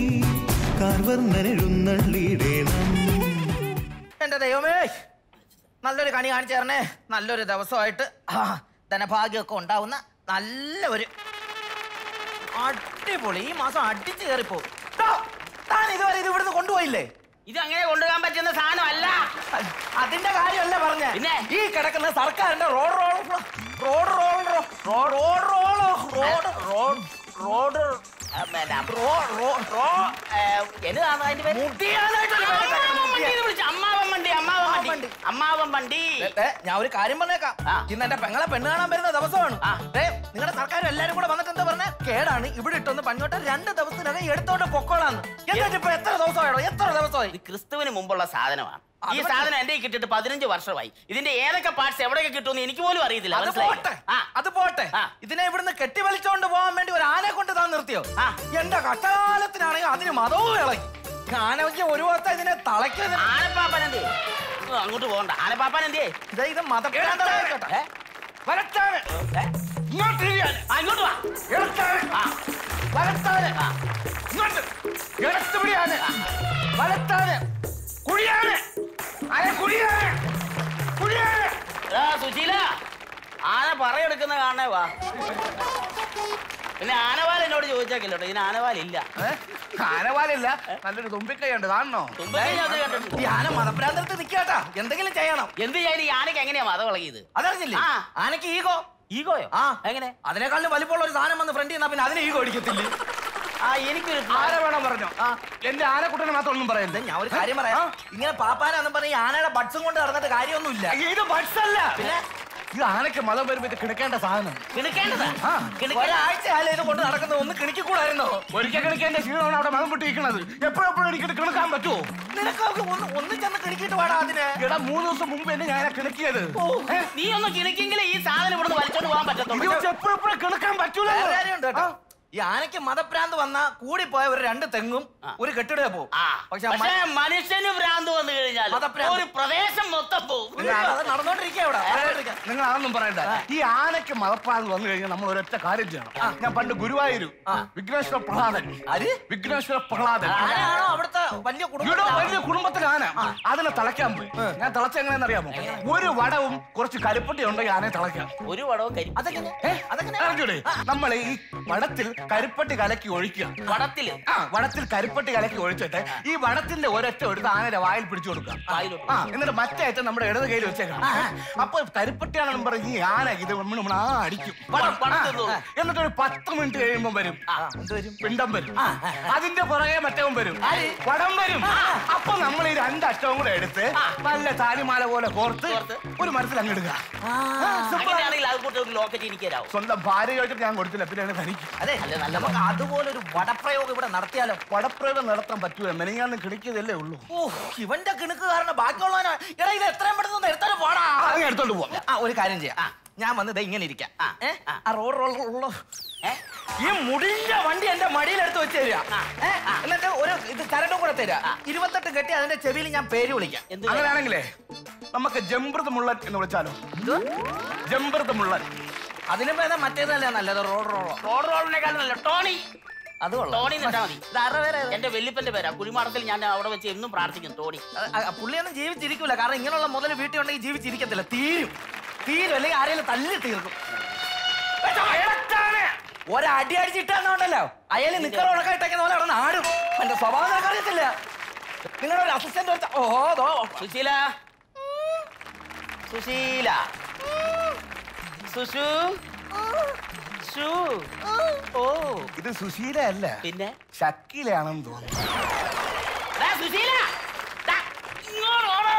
കാർവർണ്ണനെഴുന്നള്ളിയിടേണം എന്റെ ദൈവമേ നല്ലൊരു കണി കാണിച്ചു തരണേ നല്ലൊരു ദിവസമായിട്ട് ആ, ധനഭാഗ്യമൊക്കെ ഉണ്ടാവുന്ന നല്ല ഒരു അടിപൊളി ഈ മാസം അടിച്ചു കയറിപ്പോ താൻ ഇതുവരെ ഇത് ഇവിടുന്ന് കൊണ്ടുപോയില്ലേ ഇത് അങ്ങനെ കൊണ്ടുപോകാൻ പറ്റുന്ന സാധനമല്ല അതിന്റെ കാര്യമല്ല പറഞ്ഞ പിന്നെ ഈ കിടക്കുന്ന സർക്കാരിന്റെ road road road road road road road road road എന്നതാണ് അതിന്റെ പേര് അമ്മാവൻ വണ്ടി അമ്മാവൻ വണ്ടി അമ്മാവൻ വണ്ടി ഏ, ഞാൻ ഒരു കാര്യം പറഞ്ഞേക്കാം ഇന്ന് എന്റെ പെങ്ങളെ പെണ്ണ് കാണാൻ വരുന്ന ദിവസമാണ് ദേ, നിങ്ങളുടെ സർക്കാർ എല്ലാരും കൂടെ വന്നിട്ട് എന്താ പറഞ്ഞ കേടാണ് ഇവിടെ ഇട്ടൊന്ന് പഞ്ഞോട്ട് രണ്ട് ദിവസത്തിനകം എടുത്തോണ്ട് പൊക്കോളാന്ന് എന്നിട്ട് ഇപ്പൊ എത്ര ദിവസമായോ എത്ര ദിവസമായി ഇത് ക്രിസ്തുവിന് മുമ്പുള്ള സാധനമാണ് ഈ അത് സാധനം എന്റെ കിട്ടിയിട്ട് പതിനഞ്ച് വർഷമായി ഇതിന്റെ ഏതൊക്കെ പാർട്സ് എവിടെയൊക്കെ കിട്ടുമെന്ന് എനിക്ക് പോലും അറിയത്തില്ല അത് മനസ്സിലായോ? പോട്ടെ അത് പോട്ടെ ഇതിനെ ഇവിടുന്ന് കെട്ടിവലിച്ചോണ്ട് പോകാൻ വേണ്ടി ഒരു ആനെ കൊണ്ട് താൻ നിർത്തിയോ എന്റെ കഷ്ടകാലത്തിനാണെങ്കിൽ അതിന് മതവും ഇളകി ആനയ്ക്ക് ഒരു ഭാഗത്ത് ഇതിനെ തളയ്ക്കുന്നത് ആനപ്പാപ്പൻ എന്തേ ഓ, അങ്ങോട്ട് പോകണ്ട ആനപ്പാപ്പൻ എന്തേ ഇത് മതപ്രാന്തമായിക്കോട്ടെ വലത്താണ് ഇങ്ങോട്ട് തിരിയാൻ. ആ, ഇങ്ങോട്ട് വാ ഇടത്താണ് വലത്താണ് ഇങ്ങോട്ട് ഇടത്ത് പിടിയാണ് വലത്താണ് കുഴിയാണ് അയ കുഴിയാണ് കുഴിയാണ് എടാ, സുശീല ആന പറയെടുക്കുന്ന കാണണേ വാ പിന്നെ ആനവാൽ എന്നോട് ചോദിച്ചേക്കില്ല കേട്ടോ ഇതിന് ആനവാലില്ല ആനവാലില്ല നല്ലൊരു തുമ്പിക്കൈയുണ്ട് കാണണോ തുമ്പിക്കൈ ഞാൻ അത് കണ്ടിട്ടുണ്ട്. ഈ ആന മതഭ്രാന്തരത്ത് നിൽക്കാട്ടാ എന്തെങ്കിലും ചെയ്യണം എന്ത് ചെയ്യാൻ ഈ ആനയ്ക്ക് എങ്ങനെയാ മത ഇളകിയത് അതറിഞ്ഞില്ലേ ആനക്ക് ഈഗോ ഈഗോയോ ആ എങ്ങനെ അതിനേക്കാളും വലിപ്പമുള്ള ഒരു സാധനം വന്ന് ഫ്രണ്ട് ചെയ്യുന്ന പിന്നെ അതിന് ഈഗോ അടിക്കത്തില്ലേ ആ എനിക്കൊരു ആരെ വേണം പറഞ്ഞോ എന്റെ ആനക്കുട്ടനെ മാത്രം ഒന്നും പറയരുത് ഞാൻ ഒരു കാര്യം പറയാം ഇങ്ങനെ പാപ്പാനെന്നും പറഞ്ഞ ഈ ആനയുടെ ബഡ്സും കൊണ്ട് നടന്നിട്ട് കാര്യമൊന്നുമില്ല ഇത് ബഡ്സ് അല്ല പിന്നെ ഇത് ആനക്ക് മതം വരുമ്പോ ഇത് കിടക്കേണ്ട സാധനം കിണക്കേണ്ടതാ ആ. ഒരാഴ്ച ആയാലും ഇത് കൊണ്ട് നടക്കുന്നത് ഒന്ന് കിണിക്കൂടായിരുന്നോ ഒരിക്കൽ കിടക്കേണ്ട ക്ഷീണമാണ് അവിടെ മതം പൊട്ടിയിരിക്കുന്നത് എപ്പോഴെപ്പോഴും എനിക്ക് കിണക്കാൻ പറ്റുമോ നിനക്കൊക്കെ ഒന്ന് ഒന്ന് ചെന്ന് കിണിക്കിട്ട് പാടാ അതിന് എടാ മൂന്ന് ദിവസം മുമ്പ് എന്നെ ഞാൻ കിണക്കിയത് നീ ഒന്ന് കിണക്കെങ്കിലേ ഈ സാധനം ഇവിടുന്ന് വലിച്ചോണ്ട് പോകാൻ പറ്റത്തുള്ളൂ എപ്പോഴെപ്പോഴും കിണക്കാൻ പറ്റൂല വേറെ കാര്യമുണ്ട് കേട്ടോ ഈ ആനയ്ക്ക് മതഭ്രാന്ത് വന്ന കൂടിപ്പോയ ഒരു രണ്ട് തെങ്ങും ഒരു കെട്ടിടേ പോകും പക്ഷെ പക്ഷേ മനുഷ്യന് ഭ്രാന്ത് വന്നു കഴിഞ്ഞാൽ മതഭ്രാന്ത്. ഒരു പ്രദേശം മൊത്തം പോകും അത് നടന്നോണ്ടിരിക്കുക ഇവിടെ നടന്നോണ്ടിരിക്കുക. നിങ്ങൾ അതൊന്നും പറയണ്ട ഈ ആനയ്ക്ക് മതപ്പാന്ന് വന്നു കഴിഞ്ഞാൽ നമ്മൾ ഒരൊറ്റ കാര്യം ചെയ്യണം ഞാൻ പണ്ട് ഗുരുവായൂർ വിഘ്നേശ്വര പ്രഹ്ലാദൻ വിഘ്നേശ്വര പ്രഹ്ലാദൻ ആനയാണോ അവിടുത്തെ വലിയ ഇവിടെ കുടുംബം വലിയ കുടുംബത്തിലെ ആന അതിനെ തളയ്ക്കാൻ പോയി ഞാൻ തിളച്ച എങ്ങനെയെന്ന് അറിയാമോ ഒരു വടവും കുറച്ച് കരിപ്പട്ടി ഉണ്ടെങ്കിൽ ആനയെ തിളയ്ക്കാം ഒരു വടവും കരി അതെങ്ങനെ അതെങ്ങനെ അറിഞ്ഞൂടെ നമ്മൾ ഈ വടത്തിൽ കരിപ്പട്ടി കലക്കി ഒഴിക്കുക വടത്തില് ആ വടത്തിൽ കരിപ്പട്ടി കലക്കി ഒഴിച്ചിട്ട് ഈ വടത്തിന്റെ ഒരൊറ്റ എടുത്ത് ആനയുടെ വായിൽ പിടിച്ചു കൊടുക്കുക ആ എന്നിട്ട് മറ്റേ അറ്റം നമ്മുടെ ഇടത് കയ്യിൽ വെച്ചേക്കണം അപ്പൊ കരിപ്പട്ടിയാണെന്ന് പറഞ്ഞ് ഈ ആന ഇത് നമ്മൾ നമ്മൾ ആ അടിക്കും വടം, വടം ആ, തിന്നോളും. ആ. എന്നിട്ട് ഒരു പത്ത് മിനിറ്റ് കഴിയുമ്പോൾ വരും പിണ്ടം വരും അതിന്റെ പുറകെ മറ്റവും വരും വടം വരും അപ്പൊ നമ്മൾ ഈ രണ്ടറ്റവും കൂടെ എടുത്ത് നല്ല താലിമാല പോലെ കോർത്ത് ഒരു മരത്തിൽ അങ്ങിടുക അങ്ങനെയാണെങ്കിൽ അത് കൂട്ട് ഒരു ലോക്കറ്റ് എനിക്ക് തരാവും സ്വന്തം ഭാര്യ ചോദിച്ചിട്ട് ഞാൻ കൊടുത്തില്ല പിന്നെ എന്നെ തനിക്ക് അതെ നമുക്ക് അതുപോലെ ഒരു വടപ്രയോഗം ഇവിടെ നടത്തിയാലോ വടപ്രയോഗം നടത്താൻ പറ്റൂല മെനങ്ങാന്ന് കിണിക്കതല്ലേ ഉള്ളൂ ഓ ഇവന്റെ കിണുക്ക് കാരണം ബാക്കിയുള്ളവനാ എടാ ഇത് എത്രയും പെട്ടെന്ന് എടുത്താലും പോടാ അങ്ങ് എടുത്തോണ്ട് പോവാം ആ ഒരു കാര്യം ചെയ്യാം ഞാൻ വന്ന് ദേ ഇങ്ങനെ ഇരിക്കാം ഏ? ആ റോഡ് റോഡ് ഈ മുടിഞ്ഞ വണ്ടി എന്റെ മടിയിലെടുത്ത് വെച്ച് തരിക ഏ? എന്നിട്ട് ഒരു ഇത് കരണ്ടും കൂടെ തരിക ഇരുപത്തെട്ട് കെട്ടി അതിന്റെ ചെവിയിൽ ഞാൻ പേര് വിളിക്കാം അങ്ങനെയാണെങ്കിലേ നമുക്ക് ജംബൃത് മുള്ളൻ എന്ന് വിളിച്ചാലോ ജംബൃത് മുള്ളൻ അതിനും ഭേദം മറ്റേതല്ലേ നല്ലത് റോഡ് റോഡോ റോഡ് റോഡിനേക്കാൾ നല്ല ടോണി അത് കൊള്ളാം. ടോണി നിട്ടാ മതി ഇതാരുടെ പേരാ ഇത്? എന്റെ വല്യപ്പന്റെ പേരാ കുഴിമാടത്തിൽ ഞാൻ അവിടെ വെച്ച് എന്നും പ്രാർത്ഥിക്കും ടോണി ആ, ആ, പുള്ളിയൊന്നും ജീവിച്ചിരിക്കൂല കാരണം ഇങ്ങനെയുള്ള മുതൽ വീട്ടിൽ ഉണ്ടെങ്കിൽ ജീവിച്ചിരിക്കത്തില്ല തീരും തീരും അല്ലെങ്കിൽ ആരെങ്കിലും തല്ലി തീർക്കും ഒരടി അടിച്ചിട്ടാന്നുണ്ടല്ലോ അയാൾ നിക്കറോടൊക്കെ ഇട്ടേക്കുന്ന പോലെ അവിടെ നാടും എന്റെ സ്വഭാവം നിനക്ക് അറിയത്തില്ല നിങ്ങളുടെ ഒരു അസിസ്റ്റന്റ് ഒരു ഓഹോ ദോ സുശീല സുശീല സുഷു ഷു ഓ ഇത് സുശീല അല്ല പിന്നെ ഷക്കീലയാണെന്ന് തോന്നുന്നു ദാ സുശീല ദാ, ഇങ്ങോട്ട് വാടാ.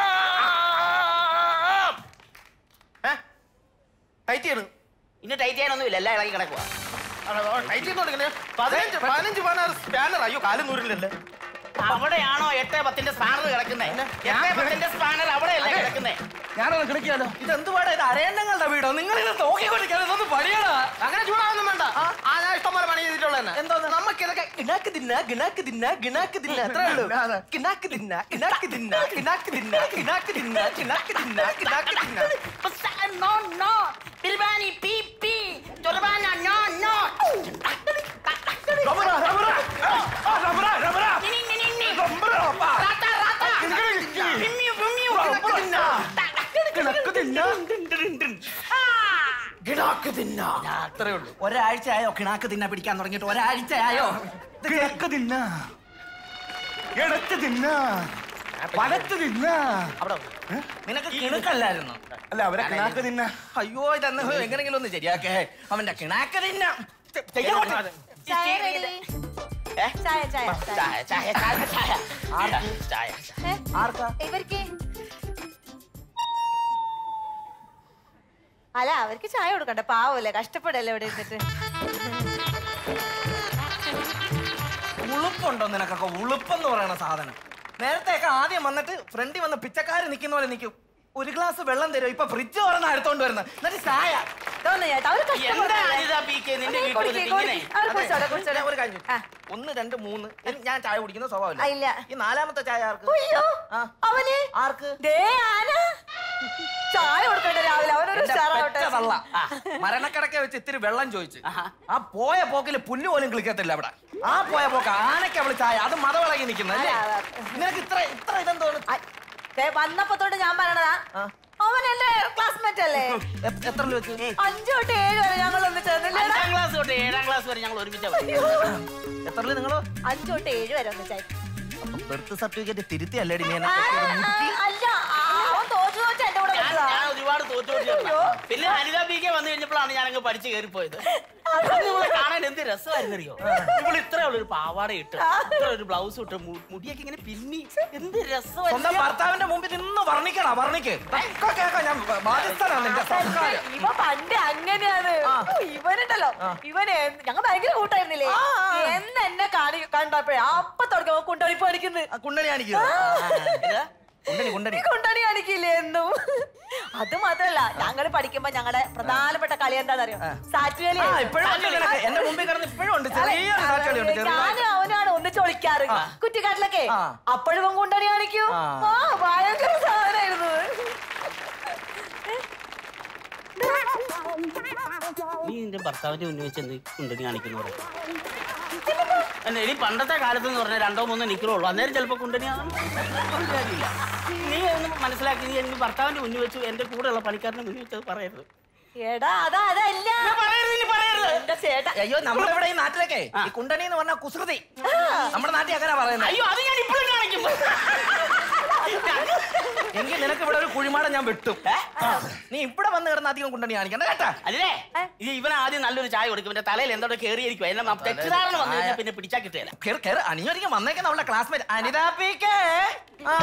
ടൈറ്റ് ചെയ്യണം ഇന്ന് ടൈറ്റ് ചെയ്യാനൊന്നുമില്ല എല്ലാം ഇളകി കിടക്കുക ടൈറ്റ് ചെയ്യുന്നുണ്ടെങ്കിൽ പതിനഞ്ച് പതിനഞ്ച് പതിനാറ് സ്പാനർ അയ്യോ കാലും നൂറില്ലല്ലേ അവിടെയാണോ എട്ട് പത്തിന്റെ സ്പാനർ കിടക്കുന്നത് എട്ട് പത്തിന്റെ സ്പാനർ അവിടെയല്ല കിടക്കുന്നത് ഞാനൊന്ന് കിടക്കിയാലോ ഇതെന്തുവാടാ ഇത് അരയന്നങ്ങളുടെ വീടോ നിങ്ങൾ ഇത് നോക്കിക്കൊണ്ടിരിക്കാൻ ഇതൊന്ന് പണിയടാ അങ്ങനെ ചൂടാവൊന്നും വേണ്ട ആ ഞാൻ ഇഷ്ടംപോലെ പണി ചെയ്തിട്ടുള്ള എന്തോന്ന്? നമുക്ക് ഇതൊക്കെ കിണാക്ക് തിന്ന കിണാക്ക് തിന്ന കിണാക്ക് തിന്ന അത്രേ ഉള്ളൂ കിണാക്ക് തിന്ന കിണാക്ക് തിന്ന കിണാക്ക് തിന്ന കിണാക്ക് തിന്ന കിണാക്ക് തിന്ന കിണാക്ക് തിന്ന No, no. Birbani, pi, pi. Jorbana, no, no. റബ്ബറാ, റബ്ബറാ. ആ, ആ, റബ്ബറാ, റബ്ബറാ. Ni, ni, ni, ni. റബ്ബറാ, അപ്പാ. Rata, rata. Bimmiu, bimmiu. Rubber തിന്ന. കിണക്ക് തിന്ന. കിണാക്ക് തിന്ന അത്രേ ഉള്ളൂ ഒരാഴ്ച ആയോ കിണാക്ക് തിന്ന പിടിക്കാൻ തുടങ്ങിയിട്ട് ഒരാഴ്ച ആയോ കിണക്ക് തിന്ന. ഇടത്ത് തിന്ന. വലത്ത് തിന്ന. അവിടെ നിനക്ക് കിണുക്കല്ലായിരുന്നു അല്ല അവരെ കിണാക്ക് തിന്ന അയ്യോ ഇതന്ന് എങ്ങനെങ്കിലും ഒന്ന് ശരിയാക്കേ അവന്റെ കിണാക്ക് തിന്ന ചെയ്യാൻ പറ്റും. ചായ ready. ഏ? ചായ, ചായ, ചായ, ചായ, ചായ, ചായ. ആർക്കാ? ചായ, ചായ. ഏ? ആർക്കാ? ഇവർക്ക് അല്ല അവർക്ക് ചായ കൊടുക്കണ്ട പാവല്ലേ കഷ്ടപ്പെടല്ലേ ഇവിടെ ഇരുന്നിട്ട് ഉളുപ്പുണ്ടോ നിനക്കൊക്കെ ഉളുപ്പെന്ന് പറയണ സാധനം നേരത്തെയൊക്കെ ആദ്യം വന്നിട്ട് ഫ്രണ്ടിൽ വന്ന് പിച്ചക്കാര് നിൽക്കുന്ന പോലെ നിൽക്കും ഒരു ഗ്ലാസ് വെള്ളം തരും ഇപ്പൊ ഫ്രിഡ്ജ് തുറന്ന് അടുത്തോണ്ട് വരുന്നത് എന്നിട്ട് ചായ ഇതൊന്ന് ചേട്ടാ അവര് എന്താ കഷ്ടപ്പെടുന്നതല്ലേ? അനിതാ പി കെ നിന്റെ അവര് വീട്ടിൽ കുടിക്ക്, വന്നിട്ട് ഇങ്ങനെ? കുടിക്ക്. അവര് കുടിച്ചോട്ടെ, അതെ. കുടിച്ചോട്ടെ. ഞാൻ ഒരു കാര്യം ചോദിക്കാം. ഒന്ന് രണ്ട് മൂന്ന് എനി- ഞാൻ ചായ കുടിക്കുന്ന ആ, സ്വഭാവമില്ല ഇല്ല. ഈ നാലാമത്തെ ചായ ആർക്ക് അയ്യോ അവന് ആർക്ക് ദേ ആന ചായ കൊടുക്കണ്ട രാവിലെ അവനൊരു എന്റെ ഉഷാറാവട്ടെ പെറ്റ തള്ള. ആ, മരണക്കിടക്കെ വെച്ച് ഇത്തിരി വെള്ളം ചോദിച്ചു ആ പോയ പോക്കില് പുല്ല് പോലും കിളിക്കത്തില്ല അവിടെ ആ പോയ പോക്ക് ആനയ്ക്ക് അവള് ചായ അത് മതവിളകി നിൽക്കുന്നത് അല്ലേ അതെ, അതെ. നിനക്ക് ഇത്ര ഇത്ര ഇതെന്തോന്ന് ദേ, വന്നപ്പോ തൊട്ട് ഞാൻ പറയണതാ അവൻ എന്റെ ക്ലാസ്മേറ്റ് അല്ലേ എത്ര വെച്ച് അഞ്ചു തൊട്ട് ഏഴ് വരെ ഞങ്ങൾ ഒന്ന് ചേർന്നില്ലേ അഞ്ചാം ക്ലാസ് തൊട്ട് ഏഴാം ക്ലാസ് വരെ ഞങ്ങൾ ഒരുമിച്ചാ എത്ര നിങ്ങളോ അഞ്ചു തൊട്ട് ഏഴ് വരെ ഒന്ന് ചേർന്നു ബർത്ത് സർട്ടിഫിക്കറ്റ് തിരുത്തി അല്ലേടി നീ എന്നെ ആ, കെട്ടിയത്? മുറ്റി. അല്ല ആ, അവൻ തോറ്റു തോറ്റ എന്റെ കൂടെ വെച്ചതാ. ഞാൻ ഒരുപാട് തോറ്റു പിന്നെ അനിത പി കെ വന്നു കഴിഞ്ഞപ്പോഴാണ് ഞാനങ്ങ് പഠിച്ചു കയറിപ്പോയത് ഇവളെ കാണാൻ എന്ത് രസമായിരുന്നറിയോ ഇവള് ഇത്ര ഒരു പാവാട ഇട്ട് ഇത്ര ഒരു ബ്ലൗസ് ഇട്ട് മു- മുടിയൊക്കെ ഇങ്ങനെ പിന്നി എന്ത് സ്വന്തം രസമായിരുന്നു ഭർത്താവിന്റെ മുമ്പിൽ നിന്ന് വർണ്ണിക്കണ വർണ്ണിക്ക് ഇതൊക്കെ കേൾക്കാം ഞാൻ ബാധ്യസ്ഥനാണ് നിന്റെ സംസ്കാരം ഇവ പണ്ട് അങ്ങനെയാണ് ഇവനുണ്ടല്ലോ ഇവന് ഞങ്ങൾ ഭയങ്കര കൂട്ടായിരുന്നില്ലേ എന്ന് എന്നെ കാണി കണ്ടപ്പോഴേ അപ്പൊ തുടക്കം കുണ്ടണി പഠിക്കുന്നത് കുണ്ടണി കാണിക്കുന്നു കുണ്ടണി കുണ്ടണി കുണ്ടണി കാണിക്കില്ലേ എന്നും അത് മാത്രല്ല ഞങ്ങള് പഠിക്കുമ്പോ ഞങ്ങളുടെ പ്രധാനപ്പെട്ട കളി എന്താണെന്നറിയോ സാറ്റുകളി ആ, ഇപ്പോഴും ഉണ്ട് നിനക്ക്. എന്റെ മുമ്പിൽ കിടന്ന് ഇപ്പോഴും ഉണ്ട്. ചെറിയൊരു സാറ്റുകളി ഉണ്ട്, ചെറുതായിട്ട്. ഞാനും അവനാണ് ഒന്നിച്ച് ഒളിക്കാറ് കുറ്റിക്കാട്ടിലൊക്കെ അപ്പോഴും ഇവൻ കുണ്ടണി കാണിക്കും ആ ഭയങ്കര സാധനമായിരുന്നു നീ നിന്റെ ഭർത്താവിന്റെ മുന്നിൽ വെച്ച് എന്ത് കുണ്ടനി കാണിക്കുന്നു പറയും അല്ല ഇനി പണ്ടത്തെ കാലത്ത് എന്ന് പറഞ്ഞാൽ രണ്ടോ മൂന്നോ നിക്കറുള്ളൂ അന്നേരം ചിലപ്പോ കുണ്ടനിയാകും കാര്യമില്ല നീ ഒന്ന് മനസ്സിലാക്കി നീ എനിക്ക് ഭർത്താവിന്റെ മുന്നിൽ വെച്ചു എന്റെ കൂടെയുള്ള പണിക്കാരന്റെ മുന്നിൽ വെച്ചത് പറയരുത് എടാ അതാ അതല്ല എന്റെ ചേട്ടാ അയ്യോ നമ്മുടെ ഇവിടെ ഈ നാട്ടിലൊക്കെ ഈ കുണ്ടണി എന്ന് പറഞ്ഞ കുസൃതി നമ്മുടെ നാട്ടിൽ അങ്ങനെ പറയുന്നത് അയ്യോ അത് ഞാൻ ഇപ്പോഴും കാണിക്കും എങ്കിൽ നിനക്ക് ഇവിടെ ഒരു കുഴിമാടം ഞാൻ വെട്ടും ആ, നീ ഇവിടെ വന്ന് കിടന്ന് അധികം കുണ്ടണി കാണിക്കണ്ട കേട്ടാ അല്ലേ ഇത് ഇവൻ ആദ്യം നല്ലൊരു ചായ കൊടുക്കും എന്റെ തലയിൽ എന്തോ കയറിയിരിക്കും എന്നെ മ- തെറ്റിദ്ധാരണ വന്നു കഴിഞ്ഞാൽ പിന്നെ പിടിച്ചാ കിട്ടില്ല കേറ് കേറ് അണിഞ്ഞൊരിക്കൽ വന്നേക്കുന്ന അവളുടെ ക്ലാസ്മേറ്റ് അനിതാ പി കെ ആ.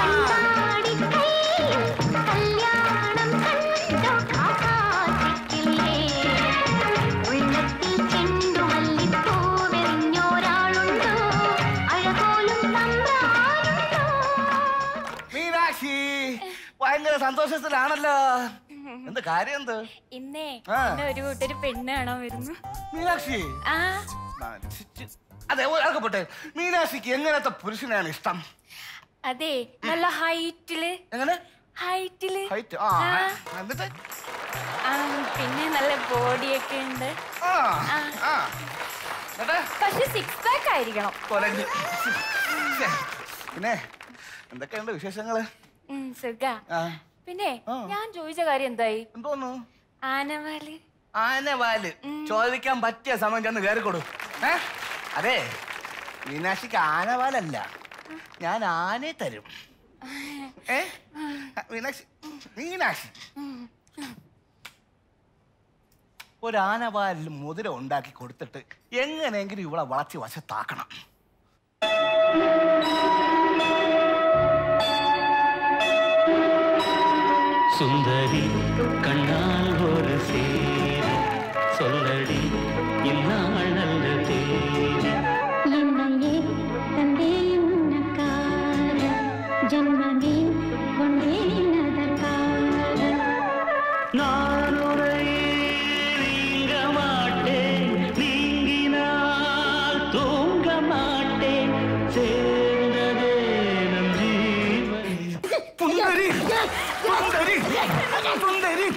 മീനാക്ഷി ഭയങ്കര സന്തോഷത്തിലാണല്ലോ എന്ത് കാര്യം എന്ത് ഇന്നേ ആ. ഇന്ന് ഒരു കൂട്ടര് പെണ്ണ് കാണാൻ വരുന്നു മീനാക്ഷി ആ അതെ ഒരാൾക്ക് പോട്ടെ മീനാക്ഷിക്ക് എങ്ങനത്തെ പുരുഷനാണ് ഇഷ്ടം അതെ നല്ല ഹൈറ്റില് എങ്ങനെ ഹൈറ്റില് ഹൈറ്റ് ആ എന്നിട്ട് ആ, പിന്നെ നല്ല ബോഡിയൊക്കെ ഉണ്ട് ആ ആ. ആ എന്നിട്ട് പക്ഷെ സിക്സ് പാക്ക് ആയിരിക്കണം കൊലഞ്ഞ് ശ്ശെ. പിന്നെ എന്തൊക്കെയുണ്ട് വിശേഷങ്ങള് ഉം, സുഖ ആ പിന്നെ ഞാൻ ചോദിച്ച കാര്യം എന്തായി എന്തോന്നു ആനവാല് ആനവാല് ചോദിക്കാൻ പറ്റിയ സമയം ചെന്ന് കയറി കൊടു ഏ അതെ മീനാക്ഷിക്ക് ആനവാലല്ല ഞാൻ ആനയെ തരും ഏ മീനാക്ഷി മീനാക്ഷി ഒരു ആനവാലിൽ മുതിര ഉണ്ടാക്കി കൊടുത്തിട്ട് എങ്ങനെയെങ്കിലും ഇവളെ വളച്ച് വശത്താക്കണം சுந்தரி கண்ணால் ஒரு சேரி சொல்லடி இந்நாள் நல்ல தேதி என்னையே தந்தேன் உனக்காக ஜன்மமே கொண்டேன் அதற்காக நான் உரையே நீங்க மாட்டேன் நீங்கினால் தூங்க சேர்ந்ததே நம் ஜீவன் സുന്ദരി സുന്ദരി സുന്ദരി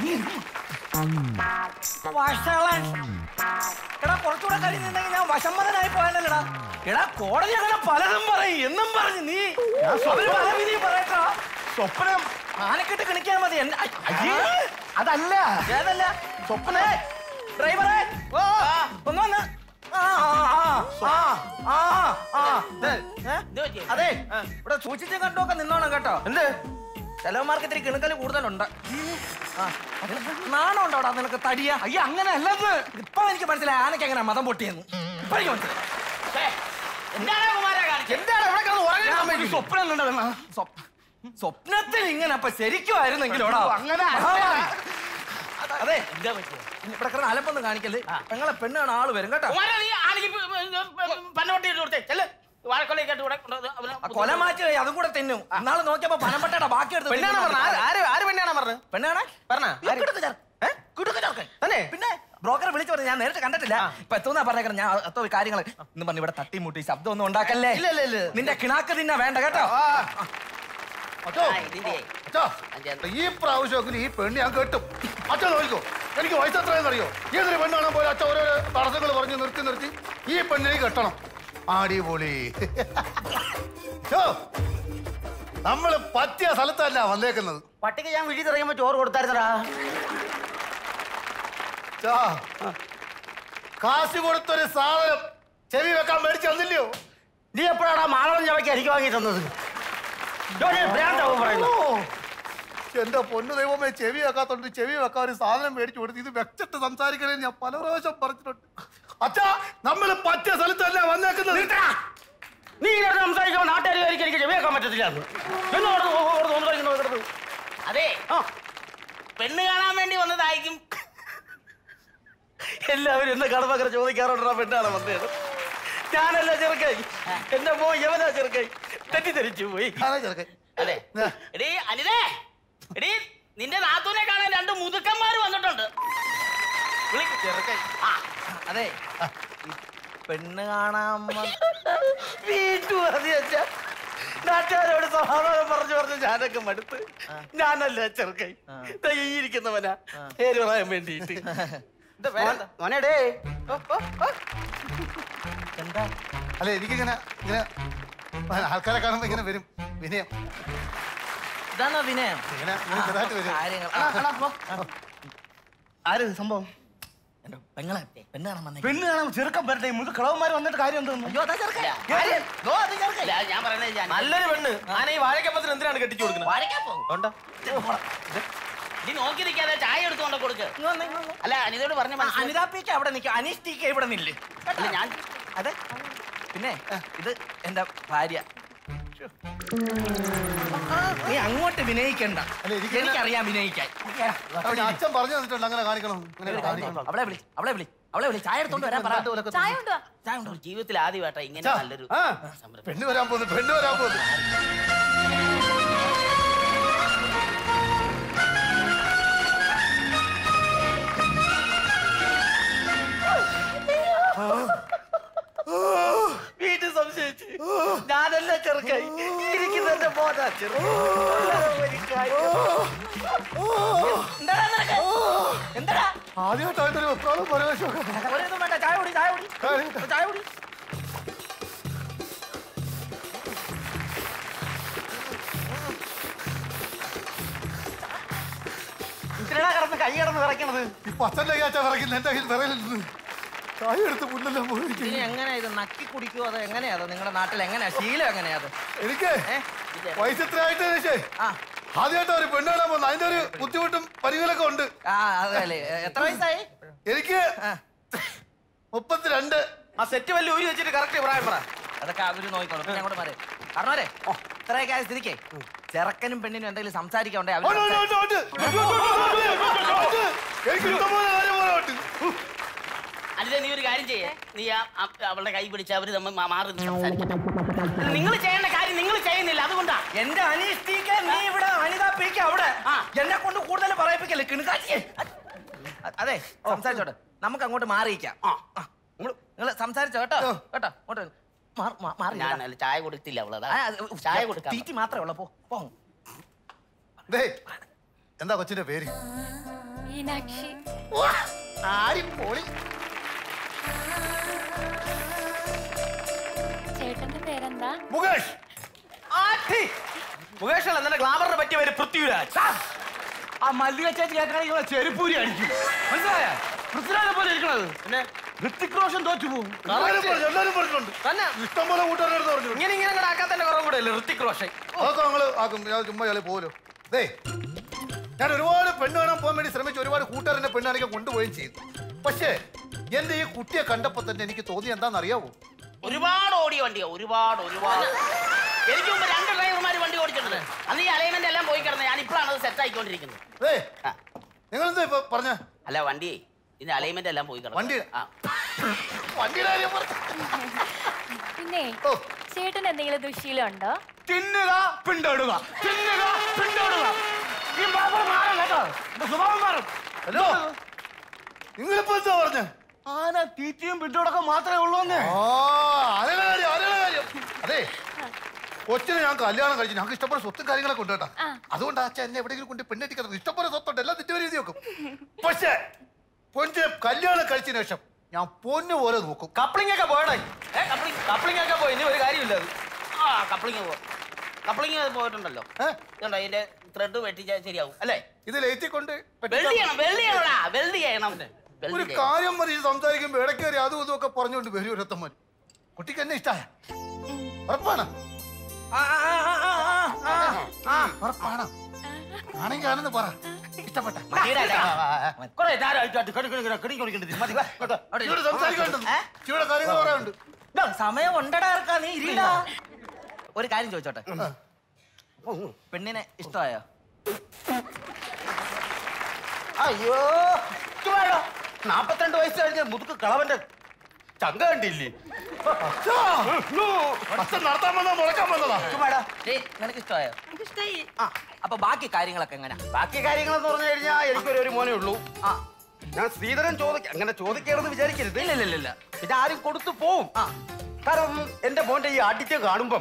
വഷളൻ എടാ കുറച്ചുകൂടെ കഴിഞ്ഞിട്ടുണ്ടെങ്കിൽ ഞാൻ വശമ്മതനായി പോയാലല്ലടാ എടാ കോടതി അങ്ങനെ പലതും പറയും എന്നും പറഞ്ഞു നീ അവര് പല വിധിയും പറയട്ടാ സ്വപ്നം ആനക്കെട്ട് കിണിക്കാൻ മതി എന്നെ അയ്- അയ്യേ, അതല്ല ഏതല്ല സ്വപ്ന ഡ്രൈവറെ ഓ ഒന്ന് വന്ന് ആ ആ ആ ആ ആ ദേ, ഏ? അതെ ഇവിടെ സൂക്ഷിച്ചും കണ്ടുമൊക്കെ നിന്നോണം കേട്ടോ എന്ത് ചെലവന്മാർക്ക് ഇത്തിരി കിണുക്കല് കൂടുതലുണ്ട് ആ, നാണം ഉണ്ടോ അവിടെ നിനക്ക് തടിയ അയ്യ അങ്ങനെ അല്ലെന്ന് ഇപ്പൊ എനിക്ക് മനസ്സിലായി ആനയ്ക്ക് എങ്ങനെ മതം പൊട്ടിയെന്ന് ഇപ്പൊ എനിക്ക് മനസ്സിലായി എന്താണ് കുമാര എന്താണ് ഇവിടെ കിടന്ന് ഉറങ്ങാൻ വേണ്ടി സ്വപ്നം കണ്ടതെന്നാ സ്വപ്- സ്വപ്നത്തിൽ ഇങ്ങനെ അപ്പൊ ശരിക്കുമായിരുന്നെങ്കിലോടാ അങ്ങനെ അതെ ഇവിടെ കിടന്ന് അലപ്പൊന്നും കാണിക്കല് പെങ്ങളെ പെണ്ണ് കാണാൻ ആള് വരും കേട്ടോ കുമാരാ, നീ ആനയ്ക്ക് പന്നവട്ടി ഇട്ട് കൊടുത്തേ ചെല്ല് വാഴക്കൊലയൊക്കെ ആയിട്ട് ഇവിടെ കൊണ്ടുവന്ന് അവനെ ആ കൊല മാറ്റി കഴി, അതും കൂടെ തിന്നും നാളെ നോക്കിയപ്പോ പനമ്പട്ടയുടെ ബാക്കി എടുത്ത് പെണ്ണാണോ പറഞ്ഞത്? ആര്- ആര് ആര് പെണ്ണാണോ പറഞ്ഞത് പെണ്ണാണ് പറഞ്ഞ തന്നെ പിന്നെ ബ്രോക്കറെ വിളിച്ചു പറഞ്ഞു ഞാൻ നേരിട്ട് കണ്ടിട്ടില്ല ഇപ്പൊ എത്തുന്നാ പറഞ്ഞേക്കണം ഞാൻ എത്തോ കാര്യങ്ങൾ എന്ന് പറഞ്ഞു ഇവിടെ തട്ടിമുട്ടി ശബ്ദം ഒന്നും ഉണ്ടാക്കല്ലേ ഇല്ല, ഇല്ല, ഇല്ല. നിന്റെ കിണാക്ക് തിന്നാ വേണ്ട കേട്ടോ അച്ചോ, അച്ചോ, ഈ പ്രാവശ്യമെങ്കിലും ഈ പെണ്ണ് ഞാൻ കെട്ടും അച്ഛൻ നോക്കിക്കോ എനിക്ക് വയസ്സ് എത്രയെന്ന് അറിയോ ഏതൊരു പെണ്ണ് കാണാൻ പോലെ അച്ഛൻ ഓരോ തടസ്സങ്ങൾ പറഞ്ഞ് നിർത്തി നിർത്തി ഈ പെണ്ണിനെ കെട്ടണം അടിപൊളി ചോ, നമ്മള് പറ്റിയ സ്ഥലത്തല്ല വന്നേക്കുന്നത് പട്ടിക്ക് ഞാൻ വീട്ടിൽ ഇറങ്ങുമ്പോ ചോറ് കൊടുത്തായിരുന്നടാ ചോ, കാശ് കൊടുത്തൊരു സാധനം ചെവി വെക്കാൻ മേടിച്ചു തന്നില്ലയോ നീ എപ്പോഴാണ് മാളവൻ ചവയ്ക്ക് അരിക്ക് വാങ്ങി തന്നത് ഇതോടെ ഭ്രാന്താവും പറയുന്നു ഓ, എന്റെ പൊന്നു ദൈവമേ ചെവി വെക്കാത്തോണ്ട് ചെവി വെക്കാൻ ഒരു സാധനം മേടിച്ചു കൊടുത്ത് ഇത് വെച്ചിട്ട് സംസാരിക്കണേ ഞാൻ പല പ്രാവശ്യം പറഞ്ഞിട്ടുണ്ട് അച്ഛാ നമ്മള് പറ്റിയ സ്ഥലത്തല്ല വന്നേക്കുന്നത് നീ ഇങ്ങനെ സംസാരിക്കുമ്പോൾ നാട്ടുകാർക്ക് എനിക്ക് ചെവിയാക്കാൻ പറ്റത്തില്ല എന്നോട് അതെ പെണ്ണ് കാണാൻ വേണ്ടി വന്നതായിരിക്കും എല്ലാവരും എന്നെ കടമക്കര ചോദിക്കാറുണ്ടാ പെണ്ണാണ് വന്നത് ഞാനല്ല ചെറുക്കായി എന്റെ മോ യവനാ ചെറുക്കായി തെറ്റിദ്ധരിച്ചു പോയി അതെ എടീ അനിതേ എടീ നിന്റെ നാത്തൂനെ കാണാൻ രണ്ട് മുതുക്കന്മാര് വന്നിട്ടുണ്ട് വിളി- ചെറുക്കായി ആ, അതെ ഈ പെണ്ണ് കാണാൻ വീട്ടു മതി അച്ഛാ നാട്ടുകാരോട് സമാധാനം പറഞ്ഞു പറഞ്ഞു ഞാനൊക്കെ മടുത്ത് ഞാനല്ല ചെറുക്കായി ദാ ഈ ഇരിക്കുന്നവനാ പേര് പറയാൻ വേണ്ടിയിട്ട് മോനേടേ എന്താ അല്ല എനിക്കിങ്ങനെ ഇങ്ങനെ ആൾക്കാരെ കാണുമ്പോ ഇങ്ങനെ വരും വിനയം ഇതാണോ വിനയം ഇങ്ങനെ ഇങ്ങനെ ചെറുതായിട്ട് വരും കാര്യങ്ങൾ ആ, എടാ, പോ. ആര് സംഭവം എന്റെ പെങ്ങളെ പെണ്ണ് കാണാൻ വന്നേ പെണ്ണ് കാണാൻ ചെറുക്കം വരട്ടെ മുതൽ കിളവന്മാർ വന്നിട്ട് കാര്യം എന്തോന്നു അയ്യോ അതാ ചെറുക്കൻ ആര്? ദോ, അത് ചെറുക്കൻ. ഇല്ല, ഞാൻ പറയുന്നത് ഞാൻ- നല്ലൊരു പെണ്ണ് ആന ഈ വാഴക്കപ്പത്തിന് എന്തിനാണ് കെട്ടിച്ചു കൊടുക്കുന്നത് വാഴക്കാപ്പോ? ഉണ്ടോ നീ നോക്കി നിൽക്കാതെ ചായ എടുത്തുകൊണ്ട് കൊടുക്ക് അല്ല അനിതയോട് പറഞ്ഞ അനിതാപ്പിക്ക് അവിടെ നിൽക്കും അനീഷ് ടി കെ ഇവിടെ നില്ല് അല്ല ഞാൻ അതെ പിന്നെ ഇത് എന്റെ ഭാര്യ നീ അങ്ങോട്ട് വിനയിക്കണ്ട എനിക്കറിയാം വിനയിക്കാൻ അപ്പൊ ഞാൻ അച്ഛൻ പറഞ്ഞു തന്നിട്ടുണ്ട് അങ്ങനെ കാണിക്കണം അങ്ങനെ കാണിക്കണം അവളെ വിളി അവളെ വിളി അവളെ വിളി ചായ എടുത്തോണ്ട് വരാൻ പറ ചായ ഉണ്ടോ ചായ ഉണ്ടോ ജീവിതത്തിൽ ആദ്യമായിട്ടാ ഇങ്ങനെ ച്ചാ, നല്ലൊരു ആ, പെണ്ണ് വരാൻ പോകുന്നു പെണ്ണ് വരാൻ പോകുന്നു വീട്ടിൽ സംശയിച്ച് ഞാനല്ല ചെറുക്കായി ഇരിക്കുന്ന എന്റെ മോനാ ചെറുക്കായി എന്താടാ നിനക്ക്? എന്താടാ ആദ്യമായിട്ടായിട്ടൊരു വെപ്രാളം പരവേശം ഒരൊന്നും വേണ്ട ചായ കുടി ചായ കുടി ചായ കുടി ഇത്രടാ കിടന്ന് കൈ കിടന്ന് വിറയ്ക്കണത് ഈ പത്തന്റെ കാച്ച വിറയ്ക്കുന്ന എന്റെ കയ്യിൽ വിറയിൽ നിന്ന് ചായ എടുത്ത് മുന്നെല്ലാം പോയിരിക്കും ഇനി എങ്ങനെയാ ഇത് നക്കി കുടിക്കുവോ അതോ എങ്ങനെയാ അത് നിങ്ങളുടെ നാട്ടിൽ എങ്ങനെയാ ശീലം എങ്ങനെയാ അത് എനിക്ക് വയസ്സ് എത്ര ആയിട്ട് ആദ്യമായിട്ട് ഒരു പെണ്ണാണാൻ പോകുന്നത് അതിന്റെ ഒരു ബുദ്ധിമുട്ടും പരിങ്ങലൊക്കെ ഉണ്ട് ആ അതല്ലേ എത്ര വയസ്സായി എനിക്ക് മുപ്പത്തിരണ്ട് ആ സെറ്റ് വല്ല ഊരി വെച്ചിട്ട് കറക്റ്റ് പ്രായം പറ അതൊക്കെ അവര് നോക്കിക്കോളും പിന്നെ അങ്ങോട്ട് മാറി കാരണവരെ ഇത്രയൊക്കെ ആയ സ്ഥിതിക്ക് ചെറുക്കനും പെണ്ണിനും എന്തെങ്കിലും സംസാരിക്കണ്ടേ അവര് ഉണ്ട്, ഉണ്ട്, ഉണ്ട്, ഉണ്ട്. എനിക്ക് ഇഷ്ടംപോലെ കാര്യം പറയാനുണ്ട്. അനിത നീ ഒരു കാര്യം ചെയ്യേ നീ ആ ആ- അവളുടെ കൈ പിടിച്ച് അവര് തമ്മിൽ മാ- മാറി നിങ്ങൾ ചെയ്യേണ്ട കാര്യം നിങ്ങൾ ചെയ്യുന്നില്ല അതുകൊണ്ടാ എന്റെ അനീഷ് ടി കെ, നീ ഇവിടെ അനിത പി കെ അവിടെ എന്നെ കൊണ്ട് കൂടുതൽ പറയിപ്പിക്കല്ലേ കിണുകാച്ചിയെ അതെ സംസാരിച്ചോട്ടെ നമുക്ക് അങ്ങോട്ട് മാറിയിക്കാം നിങ്ങൾ സംസാരിച്ചോ കേട്ടോ കേട്ടോ അങ്ങോട്ട് വരൂ. മാറ്, മാ- മാറ് ഞാൻ ഇടാ. അല്ല, ചായ കൊടുത്തില്ല അവളതാ ആ, അത് ചായ കൊടുക്കാം തീറ്റി മാത്രമേ ഉള്ളൂ പോ പോ ദേ, എന്താ കൊച്ചിന്റെ പേര് മീനാക്ഷി ആരി പോളി ചേട്ടന്റെ പേരെന്താ മുകേഷ് ആട്ടി മുകേഷ് അല്ല നിന്റെ ഗ്ലാമറിനെ പറ്റിയ പേര് പൃഥ്വിരാജ് ആ മല്ലിക ചേച്ചി കേൾക്കണമെങ്കിൽ ചെരുപ്പൂരി അടിക്കും മനസ്സിലായ പൃഥ്വിരാജെ പോലെ ഇരിക്കണത് പിന്നെ ഋത്തിക് റോഷൻ തോറ്റു പോകും എല്ലാവരും പറഞ്ഞു, എല്ലാവരും പറഞ്ഞിട്ടുണ്ട്. തന്നെ ഇഷ്ടം പോലെ കൂട്ടുകാരുടെ പറഞ്ഞു ഇങ്ങനെ ഇങ്ങനെ കൂടെ ആക്കാൻ തന്നെ കുറവ് കൂടെ അല്ലേ ഋത്തിക് റോഷൻ അതൊക്കെ ഞങ്ങള് ആക്കും ഞാൻ ചുമ്മാ ഇയാളെ പോലോ ദേ ഞാൻ ഒരുപാട് പെണ്ണ് കാണാൻ പോകാൻ വേണ്ടി ശ്രമിച്ചു ഒരുപാട് കൂട്ടുകാരനെ പെണ്ണാണെങ്കിൽ കൊണ്ടുപോവുകയും ചെയ്തു പക്ഷേ എന്റെ ഈ കുട്ടിയെ കണ്ടപ്പോ തന്നെ എനിക്ക് തോന്നി എന്താണെന്ന് അറിയാവോ ഒരുപാട് ഓടിയ വണ്ടിയാ ഒരുപാട് ഒരുപാട് എനിക്ക് മുമ്പ് രണ്ട് ഡ്രൈവർമാർ വണ്ടി ഓടിച്ചിട്ടുണ്ട് അന്ന് ഈ അലൈൻമെന്റ് എല്ലാം പോയി കിടന്നത് ഞാൻ ഇപ്പോഴാണ് അത് സെറ്റ് ആയിക്കൊണ്ടിരിക്കുന്നത് ദേ നിങ്ങൾ എന്താ ഇപ്പൊ പറഞ്ഞ അല്ല വണ്ടി ഇതിന്റെ അലൈൻമെന്റ് എല്ലാം പോയി കിടന്നു വണ്ടി ആ വണ്ടിയുടെ കാര്യം പറ. പിന്നെ ചേട്ടൻ എന്തെങ്കിലും ദുശീലം ഉണ്ടോ തിന്നുക പിണ്ടോടുക തിന്നുക പിണ്ടോടുക ഈ ബാബർ മാറും കേട്ടോ എന്റെ സ്വഭാവം മാറും ഹലോ നിങ്ങളിപ്പോ എന്താ പറഞ്ഞ ആന തീറ്റയും പിണ്ടോടൊക്കെ മാത്രമേ ഉള്ളൂ ആ അതിന്റെ കാര്യം അതിന്റെ കാര്യം അതെ കൊച്ചിനെ ഞാൻ കല്യാണം കഴിച്ചു ഞങ്ങൾക്ക് ഇഷ്ടപ്പെട്ട സ്വത്തും കാര്യങ്ങളൊക്കെ ഉണ്ട് കേട്ടോ അതുകൊണ്ട് അച്ഛൻ എന്നെ എവിടെയെങ്കിലും കൊണ്ട് പെണ്ണെട്ടിക്കുന്നത് ഇഷ്ടപ്പെട്ട സ്വത്തുണ്ട് എല്ലാം നിന്റെ എഴുതി വെക്കും പക്ഷേ പൊന്നിനെ കല്യാണം കഴിച്ചതിന് ശേഷം ഞാൻ പൊന്നു പോലെ നോക്കും കപ്ലിംഗ് ഒക്കെ പോയടേ കപ്ലിംഗ് ഒക്കെ പോയി ഇനി ഒരു കാര്യമില്ല അത് ആ കപ്ലിങ് പോ കപ്ലിങ് പോയിട്ടുണ്ടല്ലോ ഇതുണ്ടോ ഇതിന്റെ ത്രെഡ് വെട്ടിച്ചാൽ ശരിയാവും അല്ലേ ഇത് ലേറ്റിക്കൊണ്ട് വെൽഡ് ചെയ്യണം വെൽഡ് ചെയ്യണോടാ വെൽഡ് ചെയ്യണം വെൽഡ് ഒരു ചെയ്യണം. കാര്യം പറഞ്ഞ് സംസാരിക്കുമ്പോ ഇടയ്ക്കേറി അതും ഇതും ഒക്കെ പറഞ്ഞുകൊണ്ട് വരും ഒരുത്തമ്മൻ കുട്ടിക്ക് എന്നെ ഇഷ്ടമായ ഉറപ്പാണ് ഉറപ്പാണ് ആണെങ്കിൽ ആണെന്ന് പറ ഇഷ്ടപ്പെട്ട കുറെ നേരമായിട്ട് കടി കടി കടി കടി കൊടുക്കേണ്ടത് മതി വാ, ഇങ്ങോട്ട് വാ. അവിടെ ഇവിടെ ഇരി. സംസാരിക്കാനുണ്ട് ഇവിടെ കാര്യങ്ങൾ പറയാനുണ്ട് ഇതാ, സമയം ഉണ്ടടാ ഇറക്കാ നീ ഇരിടാ ഒരു കാര്യം ചോദിച്ചോട്ടെ പെണ്ണിനെ ഇഷ്ടമായോ അയ്യോ ചുമ്മാടോ നാപ്പത്തിരണ്ട് വയസ്സ് കഴിഞ്ഞ മുതുക്ക് കളവന്റെ ചങ്ക കണ്ടില്ലേ അച്ഛൻ നടത്താൻ വന്നോ മുടക്കാൻ വന്നതാ ചുമ്മാടാ ഏയ് നിനക്ക് ഇഷ്ടമായോ ആ അപ്പൊ ബാക്കി കാര്യങ്ങളൊക്കെ എങ്ങനെ ബാക്കി കാര്യങ്ങൾ എന്ന് പറഞ്ഞു കഴിഞ്ഞാൽ എനിക്കൊരു ഒരു മോനേ ഉള്ളൂ ആ ഞാൻ ശ്രീധരൻ ചോദിക്ക അങ്ങനെ ചോദിക്കണമെന്ന് വിചാരിക്കരുത് ഇല്ല ഇല്ല ഇല്ല ഇത് ആരും കൊടുത്തു പോവും കാരണം എന്റെ മോന്റെ ഈ ആഡിത്യം കാണുമ്പം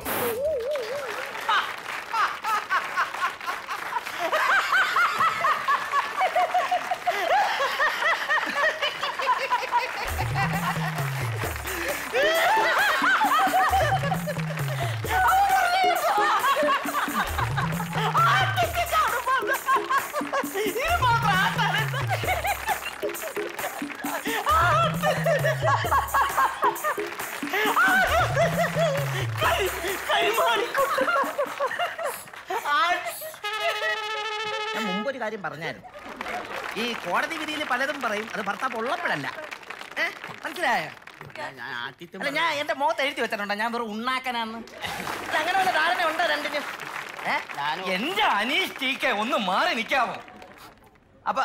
ഞാൻ മുമ്പ് ഒരു കാര്യം പറഞ്ഞായിരുന്നു ഈ കോടതി വിധിയിൽ പലതും പറയും അത് ഭർത്താവ് ഉള്ളപ്പോഴല്ല ഏ? മനസ്സിലായോ അല്ല ഞാൻ എന്റെ മുഖത്ത് എഴുതി വെച്ചിട്ടുണ്ടോ ഞാൻ വെറും ഉണ്ണാക്കനാന്ന് ഇത് അങ്ങനെ വല്ല ധാരണ ഉണ്ടോ രണ്ടിനും ഏ? എന്റെ അനീഷ് ടീക്കെ ഒന്ന് മാറി നിൽക്കാമോ അപ്പൊ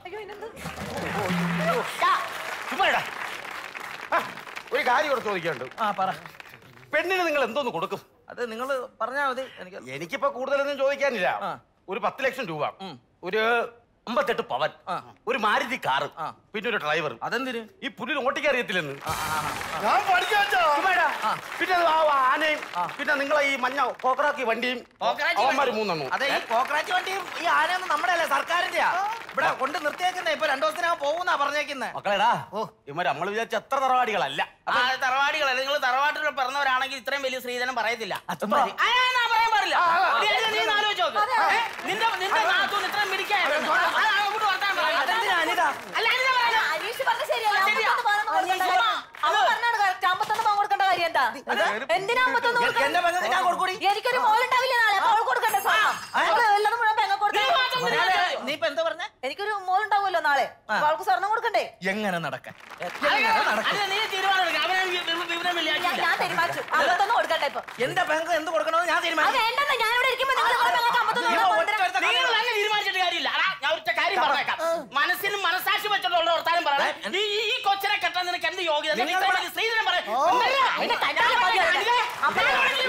യാ, ചുമ്മാ ഇടാ. ആ, ഒരു കാര്യം ഇവിടെ ചോദിക്കാനുണ്ട് ആ പറ പെണ്ണിന് നിങ്ങൾ എന്തോന്ന് കൊടുക്കും അത് നിങ്ങൾ പറഞ്ഞാൽ മതി എനിക്ക് എനിക്കിപ്പോ കൂടുതലൊന്നും ചോദിക്കാനില്ല ഒരു പത്ത് ലക്ഷം രൂപ ഒരു അമ്പത്തെട്ട് പവൻ ഒരു മാരുതി കാറ് പിന്നെ ഒരു ഡ്രൈവർ അതെന്തിന് ഈ പുല്ലിന് ഓട്ടിക്കാൻ അറിയത്തില്ലെന്ന് ഞാൻ പഠിക്കാച്ചാ ചുമ്മാടാ. പിന്നെ ആ ആനയും പിന്നെ നിങ്ങളെ ഈ മഞ്ഞ കോക്കറാക്കി വണ്ടിയും കോക്കറാച്ചി അവന്മാര് വണ്ടി. മൂന്നെണ്ണം അതെ ഈ കോക്കറാച്ചി വണ്ടിയും ഈ ആനയൊന്നും നമ്മുടെ അല്ലേ സർക്കാരിന്റെയാ ഇവിടെ കൊണ്ട് നിർത്തിയേക്കുന്നേ ഇപ്പൊ രണ്ടു ദിവസത്തിനകം പോകുന്നാ പറഞ്ഞേക്കുന്നേ മക്കളെടാ ഇവന്മാര് നമ്മൾ വിചാരിച്ച എത്ര തറവാടികളല്ല ആ തറവാടികളല്ല നിങ്ങൾ തറവാട്ടിൽ പിറന്നവരാണെങ്കിൽ ഇത്രയും വലിയ ശ്രീധരൻ പറയത്തില്ല അച്ഛൻ പറ. ആ, ഞാൻ ഞാൻ പറയാൻ പാടില്ല നീ അത് നീ ഒന്ന് ആലോചിച്ച് നോക്ക്. ഏ? നിന്റെ നിന്റെ നാത്തൂന് ഇത്രയും മിടിക്കായിരുന്നു. ആ, ആ, അങ്ങോട്ട് വർത്താനം പറയ്. അതെന്തിനാ അനിത? അല്ല, അനിത പറയല്ല. അനീഷ് പറഞ്ഞ ശരിയല്ല ശരിയാ. അവൻ പറഞ്ഞാണ് correct. അമ്പത്തൊന്ന് പവൻ കൊടുക്കേണ്ട കാര്യം എന്താ എന്തിനാ അമ്പത്തൊന്ന് കൊടുക്കണം? എന്റെ പെങ്ങൾക്ക് ഞാൻ കൊടുക്കൂടി. എനിക്കൊരു മോളുണ്ടാവില്ല നാളെ അപ്പോൾ അവൾ കൊടുക്കണ്ടേ സ്വർണ്ണം? അവള് എല്ലാം മുഴുവൻ പെങ്ങ കൊടുത്തേ. നീ മാത്രം എന്തിനാ ഞാന് നീ ഇപ്പൊ എന്താ പറഞ്ഞ എനിക്കൊരു മോളുണ്ടാവുമല്ലോ നാളെ അപ്പോൾ അവൾക്ക് സ്വർണ്ണം കൊടുക്കണ്ടേ എങ്ങനെ നടക്കാൻ അല്ല, നീ തീരുമാനം എടുക്ക്. അവനെ വി- വി- വിവരം വലിയ ഞാൻ ഞാൻ തീരുമാനിച്ചു അമ്പത്തൊന്ന് കൊടുക്കട്ടെ ഇപ്പൊ എന്റെ പെങ്ക് എന്ത് കൊടുക്കണമെന്ന് ഞാൻ അത് തീരുമാനിച്ചു വേണ്ടെന്ന് ഞാൻ ഇവിടെ ഇരിക്കുമ്പോ നിങ്ങൾ നിങ്ങളുടെ പെങ്ങൾക്ക് അമ്പത്തൊന്ന് നീ കൊടുക്കാൻ ഒറ്റ ഒരുത്തൻ നിങ്ങൾ തന്നെ തീരുമാനിച്ചിട്ട് കാര്യമില്ല അടാ, ഞാൻ ഒറ്റ കാര്യം പറഞ്ഞേക്കാം മനസ്സിനും മനസാക്ഷി വെച്ചിട്ടുള്ള വർത്താനം പറയണം ഈ ഈ- ഈ കൊച്ചിനെ കെട്ടാൻ നിനക്ക് എന്ത് യോഗ്യത നീ ഇത്രയും വലിയ സ്ത്രീധനം പറയും അതിന്റെ കണ്ടാലും മതി അതിനെ. അപ്പോൾ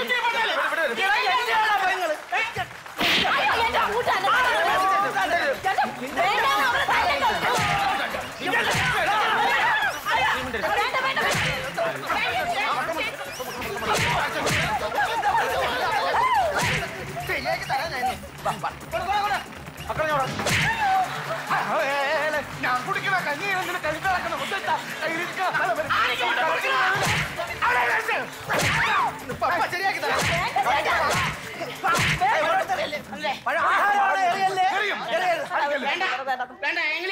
അയ്യോ, എന്റെ കൂട്ടാൻ വേണ്ട അവളെ തല്ലേണ്ട. വേണ്ട വേണ്ട മക്കളെ ഞാൻ ഇവിടെ. ആ, ഏ, ഏ, ഏ, ഞാൻ കുടിക്കുന്ന കഞ്ഞി എന്തിനു കഴുത്ത് കിടക്കുന്നു? മുത്തച്ഛ, കയ്യിലിരിക്കുക. അവിടെ വെച്ച്. ഇപ്പൊ, ഇപ്പൊ ശരിയാക്കി തരാം. പഴം ആഹാരമാണ് എറിയല്ലേ? എറിയരുത്. അടിക്കല്ലേ?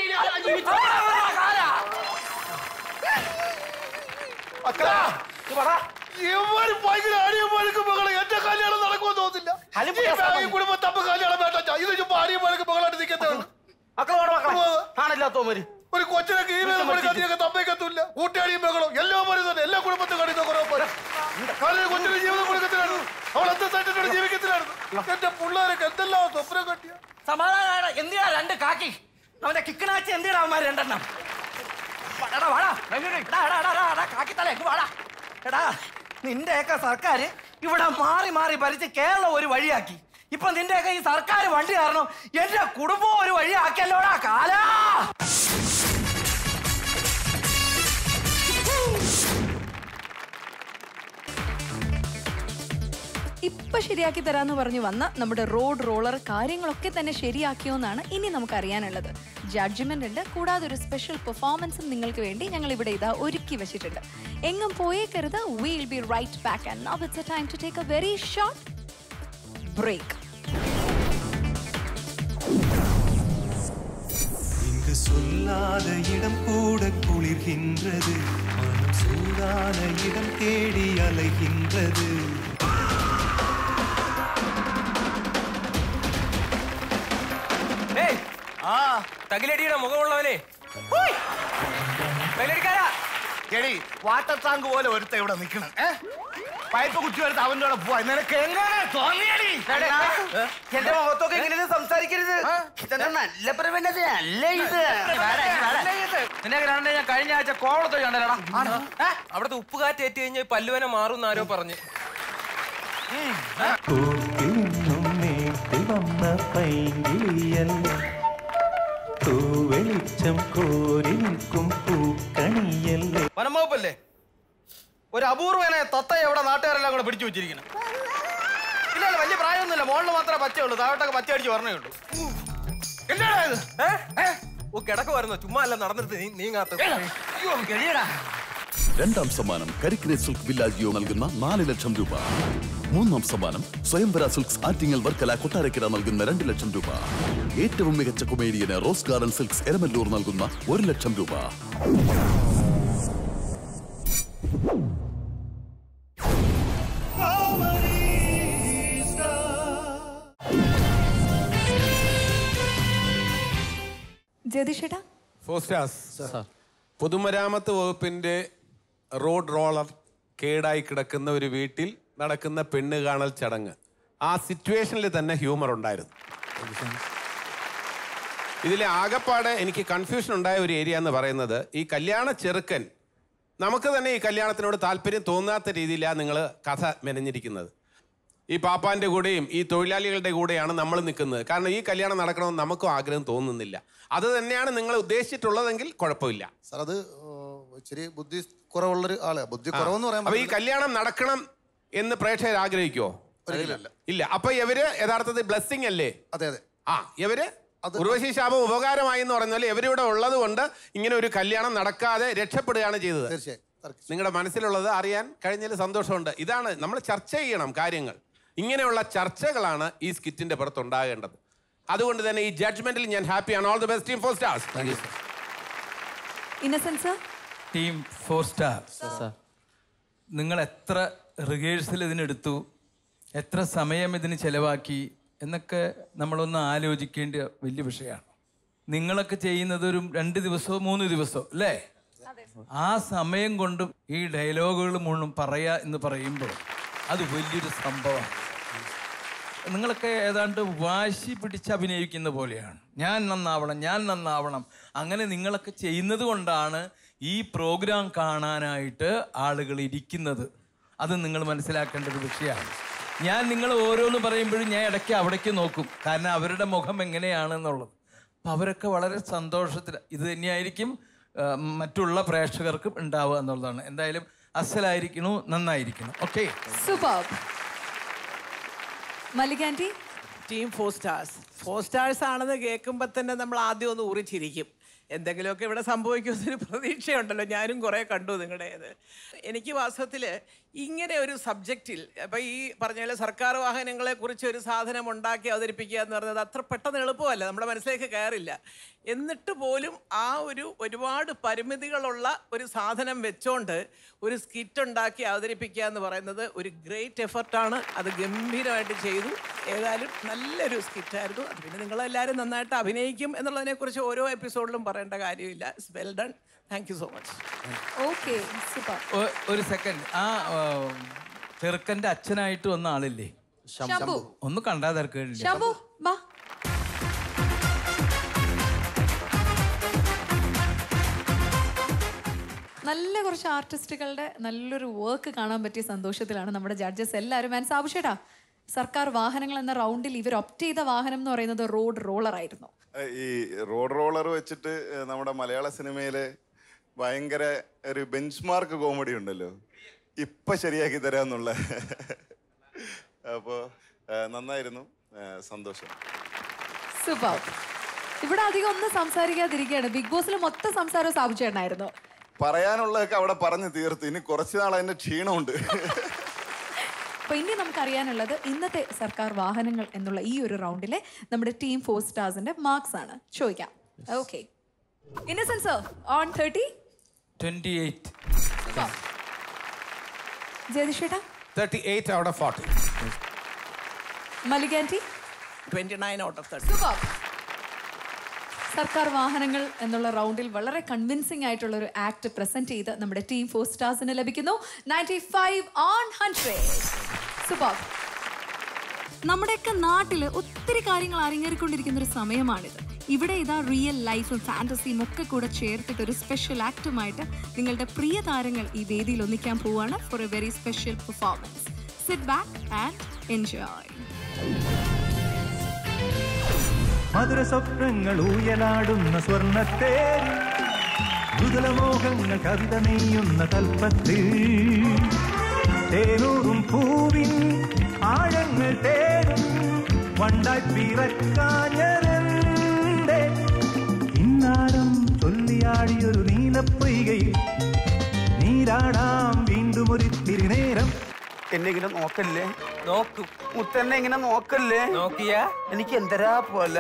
മക്കളാ, ഇത് പറ. ഇവര് ഭയങ്കര അടിയന്മാർക്ക് മകളെ എന്റെ കല്യാണം നടക്കുമെന്ന് തോന്നുന്നില്ല ഈ കുടുംബം തപ്പ് കല്യാണം വേണ്ട ഇത് ചുമ്മാ അടിയന്മാർക്ക് മകളായിട്ട് നിൽക്കുന്നതാണ് മക്കളോട് മക്കളെ ആണില്ലാത്തോമര് ഒരു കൊച്ചിനൊക്കെ ഈ വേദം കൊടുക്കാൻ നീയൊക്കെ തമ്മയ്ക്കത്തില്ല കൂട്ടുകാരിയും മകളും എല്ലാം പറയുന്നത് എല്ലാ കുടുംബത്തും കണിത കുറവ് പോലെ കാലൊരു കൊച്ചിന് ജീവിതം കൊടുക്കത്തിലാണ് അവൾ എന്ത് സെറ്റിനോട് ജീവിക്കത്തിലാണ് എന്റെ പിള്ളേരൊക്കെ എന്തെല്ലാം സ്വപ്നം കട്ടിയ സമാധാന എന്തിനാ രണ്ട് കാക്കി അവന്റെ കിക്കണാച്ചി എന്തിനാ അവന്മാർ രണ്ടെണ്ണം എടാ വാടാ എടാ, എടാ, എടാ, എടാ, എടാ, കാക്കിത്തലേ ഇങ്ങ് വാടാ എടാ നിന്റെയൊക്കെ സർക്കാർ ഇവിടെ മാറി മാറി ഭരിച്ച് കേരളം ഒരു വഴിയാക്കി ഇപ്പൊ നിന്റെയൊക്കെ ഈ സർക്കാർ വണ്ടി കാരണം എന്റെ കുടുംബം ഒരു വഴിയാക്കിയല്ലോടാ കാലാ ഇപ്പൊ ശരിയാക്കി തരാന്ന് പറഞ്ഞു വന്ന നമ്മുടെ റോഡ് റോളർ കാര്യങ്ങളൊക്കെ തന്നെ ശരിയാക്കിയോ എന്നാണ് ഇനി നമുക്ക് അറിയാനുള്ളത് ജഡ്ജ്മെന്റ് ഉണ്ട് കൂടാതെ ഒരു സ്പെഷ്യൽ പെർഫോമൻസും നിങ്ങൾക്ക് വേണ്ടി ഞങ്ങൾ ഇവിടെ ഇതാ ഒരുക്കി വെച്ചിട്ടുണ്ട് എങ്ങും പോയേക്കരുത് will be right back and now it's a time to take a very short break இங்கு சொல்லாத இடம் கூட குளிர்கின்றது மனம் சூடான இடம் தேடி அலைகின்றது ഏയ്, ആ തകിലടിയുടെ മുഖമുള്ളവനെ ഹൂയ്. തകിലടിക്കാരാ എടി വാട്ടർ ടാങ്ക് പോലെ ഒരുത്ത ഇവിടെ നിൽക്കണം ഏ പൈപ്പ് കുറ്റി എടുത്ത് അവന്റെ കൂടെ പോവാ നിനക്ക് എങ്ങനെ തോന്നിയടി എന്റെ മുഖത്തൊക്കെ ഇങ്ങനെ സംസാരിക്കരുത് ഇതെന്താ നല്ല പ്രവണത അല്ല ഇത് നിന്നെ കണ്ടേ ഞാൻ കഴിഞ്ഞ ആഴ്ച കോവളത്ത് കണ്ടല്ലടാ അവിടുത്തെ ഉപ്പുകാറ്റ് ഏറ്റ് കഴിഞ്ഞ് പല്ലുവനെ മാറും ആരോ പറഞ്ഞു കൂട്ടിൽ നിന്നും നേട്ടി വന്ന പൈങ്കിളിയല്ല തൂവെളിച്ചം കോരി നിൽക്കും പൂക്കണിയല്ലേ വനംവകുപ്പല്ലേ ഒരു അപൂർവനെ തത്ത എവിടെ നാട്ടുകാരെല്ലാം കൂടെ പിടിച്ചു വെച്ചിരിക്കണം ഇല്ല ഇല്ല, വലിയ പ്രായമൊന്നുമില്ല മോളിൽ മാത്രമേ പച്ചയുള്ളൂ താഴോട്ടൊക്കെ പച്ച അടിച്ച് പറഞ്ഞേ ഉള്ളൂ എന്താടാ ഇത് ഓ കിടക്ക് വരുന്നു ചുമ്മാ അല്ല നടന്നിട്ട് നീ നീങ്ങാത്ത അയ്യോ കഴിയടാ രണ്ടാം സമ്മാനം കരിക്കിനെ സിൽക്ക് വില്ലാജിയോ നൽകുന്ന നാല് ലക്ഷം രൂപ മൂന്നാം സമ്മാനം സ്വയംവര സിൽക്സ് ആറ്റിങ്ങൽ വർക്കല കൊട്ടാരക്കര നൽകുന്ന രണ്ട് ലക്ഷം രൂപ ഏറ്റവും മികച്ച കൊമേഡിയന് റോസ് ഗാർഡൻ സിൽക്സ് എരമല്ലൂർ നൽകുന്ന ഒരു ലക്ഷം രൂപ ജതിഷേട്ടാ ഫോർ സ്റ്റാർസ് പൊതുമരാമത്ത് വകുപ്പിന്റെ റോഡ് റോളർ കേടായി കിടക്കുന്ന ഒരു വീട്ടിൽ നടക്കുന്ന പെണ്ണ് കാണൽ ചടങ്ങ് ആ സിറ്റുവേഷനിൽ തന്നെ ഹ്യൂമർ ഉണ്ടായിരുന്നു ഇതിലെ ആകപ്പാടെ എനിക്ക് കൺഫ്യൂഷൻ ഉണ്ടായ ഒരു ഏരിയ എന്ന് പറയുന്നത് ഈ കല്യാണ ചെറുക്കൻ നമുക്ക് തന്നെ ഈ കല്യാണത്തിനോട് താല്പര്യം തോന്നാത്ത രീതിയിലാണ് നിങ്ങൾ കഥ മെനഞ്ഞിരിക്കുന്നത് ഈ പാപ്പാന്റെ കൂടെയും ഈ തൊഴിലാളികളുടെ കൂടെയാണ് നമ്മൾ നിൽക്കുന്നത് കാരണം ഈ കല്യാണം നടക്കണമെന്ന് നമുക്കും ആഗ്രഹം തോന്നുന്നില്ല അത് തന്നെയാണ് നിങ്ങൾ ഉദ്ദേശിച്ചിട്ടുള്ളതെങ്കിൽ കുഴപ്പമില്ല സാർ അത് ഇച്ചിരി ബുദ്ധി കുറവുള്ളൊരു ആള് ബുദ്ധി കുറവെന്ന് പറയാൻ അപ്പൊ ഈ കല്യാണം നടക്കണം എന്ന് പ്രേക്ഷകർ ആഗ്രഹിക്കുമോ ഒരിക്കലുമല്ല. ഇല്ല അപ്പൊ ഇവര് യഥാർത്ഥത്തിൽ ബ്ലെസ്സിങ് അല്ലേ അതെ അതെ ആ ഇവര് ഉർവശി ശാപം ഉപകാരമായി എന്ന് പറയുന്ന പോലെ ഇവരിവിടെ ഉള്ളത് കൊണ്ട് ഇങ്ങനെ ഒരു കല്യാണം നടക്കാതെ രക്ഷപ്പെടുകയാണ് ചെയ്തത് നിങ്ങളുടെ മനസ്സിലുള്ളത് അറിയാൻ കഴിഞ്ഞതിൽ സന്തോഷമുണ്ട് ഇതാണ് നമ്മൾ ചർച്ച ചെയ്യണം കാര്യങ്ങൾ ഇങ്ങനെയുള്ള ചർച്ചകളാണ് ഈ സ്കിറ്റിന്റെ പുറത്ത് ഉണ്ടാകേണ്ടത് അതുകൊണ്ട് തന്നെ ഈ ജഡ്ജ്മെന്റിൽ ഞാൻ ഹാപ്പിയാണ് all the best team four stars thank you innocence team four star നിങ്ങൾ എത്ര റിഹേഴ്സൽ ഇതിനെടുത്തു എത്ര സമയം ഇതിന് ചെലവാക്കി എന്നൊക്കെ നമ്മളൊന്ന് ആലോചിക്കേണ്ട വലിയ വിഷയമാണ് നിങ്ങളൊക്കെ ചെയ്യുന്നത് ഒരു രണ്ട് ദിവസമോ മൂന്ന് ദിവസമോ അല്ലേ ആ സമയം കൊണ്ട് ഈ ഡയലോഗുകൾ മുഴുവൻ പറയാ എന്ന് പറയുമ്പോൾ അത് വലിയൊരു സംഭവമാണ് നിങ്ങളൊക്കെ ഏതാണ്ട് വാശി പിടിച്ച് അഭിനയിക്കുന്ന പോലെയാണ് ഞാൻ നന്നാവണം ഞാൻ നന്നാവണം അങ്ങനെ നിങ്ങളൊക്കെ ചെയ്യുന്നത് കൊണ്ടാണ് ഈ പ്രോഗ്രാം കാണാനായിട്ട് ആളുകൾ ഇരിക്കുന്നത് അത് നിങ്ങൾ മനസ്സിലാക്കേണ്ട ഒരു വിഷയമാണ് ഞാൻ നിങ്ങൾ ഓരോന്ന് പറയുമ്പോഴും ഞാൻ ഇടയ്ക്ക് അവിടേക്ക് നോക്കും കാരണം അവരുടെ മുഖം എങ്ങനെയാണെന്നുള്ളത് അപ്പം അവരൊക്കെ വളരെ സന്തോഷത്തിൽ ഇത് തന്നെയായിരിക്കും ആ, മറ്റുള്ള പ്രേക്ഷകർക്കും ഉണ്ടാവുക എന്നുള്ളതാണ് എന്തായാലും അസലായിരിക്കണു നന്നായിരിക്കണം ഓക്കെ സൂപ്പർ മല്ലികാൻറ്റി team four stars four stars ആണെന്ന് കേൾക്കുമ്പോൾ തന്നെ നമ്മൾ ആദ്യം ഒന്ന് ഊറിച്ചിരിക്കും എന്തെങ്കിലുമൊക്കെ ഇവിടെ സംഭവിക്കുമെന്നൊരു പ്രതീക്ഷയുണ്ടല്ലോ ഞാനും കുറേ കണ്ടു നിങ്ങളുടേത് എനിക്ക് വാസ്തവത്തിൽ ഇങ്ങനെ ഒരു സബ്ജക്റ്റിൽ അപ്പം ഈ പറഞ്ഞ പോലെ സർക്കാർ വാഹനങ്ങളെ കുറിച്ച് ഒരു സാധനം ഉണ്ടാക്കി അവതരിപ്പിക്കുക എന്ന് പറയുന്നത് അത്ര പെട്ടെന്ന് എളുപ്പമല്ല നമ്മുടെ മനസ്സിലേക്ക് കയറില്ല എന്നിട്ട് പോലും ആ ഒരു ഒരുപാട് പരിമിതികളുള്ള ഒരു സാധനം വെച്ചോണ്ട് ഒരു സ്കിറ്റ് ഉണ്ടാക്കി അവതരിപ്പിക്കുക എന്ന് പറയുന്നത് ഒരു ഗ്രേറ്റ് എഫർട്ടാണ് അത് ഗംഭീരമായിട്ട് ചെയ്തു ഏതായാലും നല്ലൊരു സ്കിറ്റായിരുന്നു അത് പിന്നെ നിങ്ങളെല്ലാവരും നന്നായിട്ട് അഭിനയിക്കും എന്നുള്ളതിനെക്കുറിച്ച് ഓരോ എപ്പിസോഡിലും പറയേണ്ട കാര്യമില്ല it's well done thank you so much okay super ഒ- ഒരു സെക്കൻഡ് ആ ആ, ചെറുക്കന്റെ അച്ഛനായിട്ട് വന്ന ആളില്ലേ ശംഭു. ഒന്ന് കണ്ടാ തിരക്കേടില്ല ശംഭു വാ നല്ല കുറച്ച് ആർട്ടിസ്റ്റുകളുടെ നല്ലൊരു വർക്ക് കാണാൻ പറ്റിയ സന്തോഷത്തിലാണ് നമ്മുടെ ജഡ്ജസ് എല്ലാവരും ആൻഡ് സാബുഷേട്ടാ സർക്കാർ വാഹനങ്ങൾ എന്ന റൗണ്ടിൽ ഇവർ ഒപ്റ്റ് ചെയ്ത വാഹനം എന്ന് പറയുന്നത് റോഡ് റോളർ ആയിരുന്നു ഈ റോഡ് റോളർ വെച്ചിട്ട് നമ്മുടെ മലയാള സിനിമയിലെ ഭയങ്കര ഒരു ബെഞ്ച് മാർക്ക് കോമഡി ഉണ്ടല്ലോ ഇപ്പൊ ശരിയാക്കി തരാന്നുള്ള അപ്പോൾ നന്നായിരുന്നു ആ, സന്തോഷം സൂപ്പർ ഇവിടെ അധികം ഒന്നും സംസാരിക്കാതിരിക്കുകയാണ് ബിഗ് ബോസിൽ മൊത്തം സംസാരം സാബുചേട്ടനായിരുന്നു പറയാനുള്ളതൊക്കെ അവിടെ പറഞ്ഞു തീർത്തു ഇനി കുറച്ച് നാൾ അതിന്റെ ക്ഷീണമുണ്ട് അപ്പൊ ഇനി നമുക്കറിയാനുള്ളത് ഇന്നത്തെ സർക്കാർ വാഹനങ്ങൾ എന്നുള്ള ഈ ഒരു റൗണ്ടിലെ നമ്മുടെ ടീം ഫോർ സ്റ്റാർസിന്റെ മാർക്സ് ആണ് ചോദിക്കാം okay innocence on thirty twenty eight ജയതിഷേട്ടാ thirty eight out of forty മലികാൻറ്റി twenty nine out of thirty super സർക്കാർ വാഹനങ്ങൾ എന്നുള്ള റൗണ്ടിൽ വളരെ കൺവിൻസിംഗ് ആയിട്ടുള്ള ഒരു ആക്ട് പ്രസന്റ് ചെയ്ത് നമ്മുടെ ടീം ഫോർ സ്റ്റാർസിന് ലഭിക്കുന്നു ninety five on hundred super നമ്മുടെയൊക്കെ നാട്ടിൽ ഒത്തിരി കാര്യങ്ങൾ അരങ്ങേറിക്കൊണ്ടിരിക്കുന്ന ഒരു സമയമാണിത് ഇവിടെ ഇതാ റിയൽ ലൈഫും ഫാന്റസിയും ഒക്കെ കൂടെ ചേർത്തിട്ട് ഒരു സ്പെഷ്യൽ ആക്ടുമായിട്ട് നിങ്ങളുടെ പ്രിയ താരങ്ങൾ ഈ വേദിയിൽ ഒന്നിക്കാൻ പോവാണ് for a very special performance sit back and enjoy മധുര സ്വപ്നങ്ങൾ ഊയലാടുന്ന സ്വർണ്ണത്തേരി മൃദുലമോഹങ്ങൾ കവിത നെയ്യുന്ന കൽപ്പത്തിൽ തേനൂറും പൂവിൻ ആഴങ്ങൾ തേടും വണ്ടായി പിറക്കാഞ്ഞരന്റെ ഇന്നാരം ചൊല്ലിയാടിയൊരു നീലപ്പൊയ്കയിൽ നീരാടാം വീണ്ടും ഒരു തിരുനേരം എന്നെ ഇങ്ങനെ നോക്കല്ലേ നോക്കും മുത്തന്നെ ഇങ്ങനെ നോക്കല്ലേ നോക്കിയ എനിക്ക് എന്തരാ പോലെ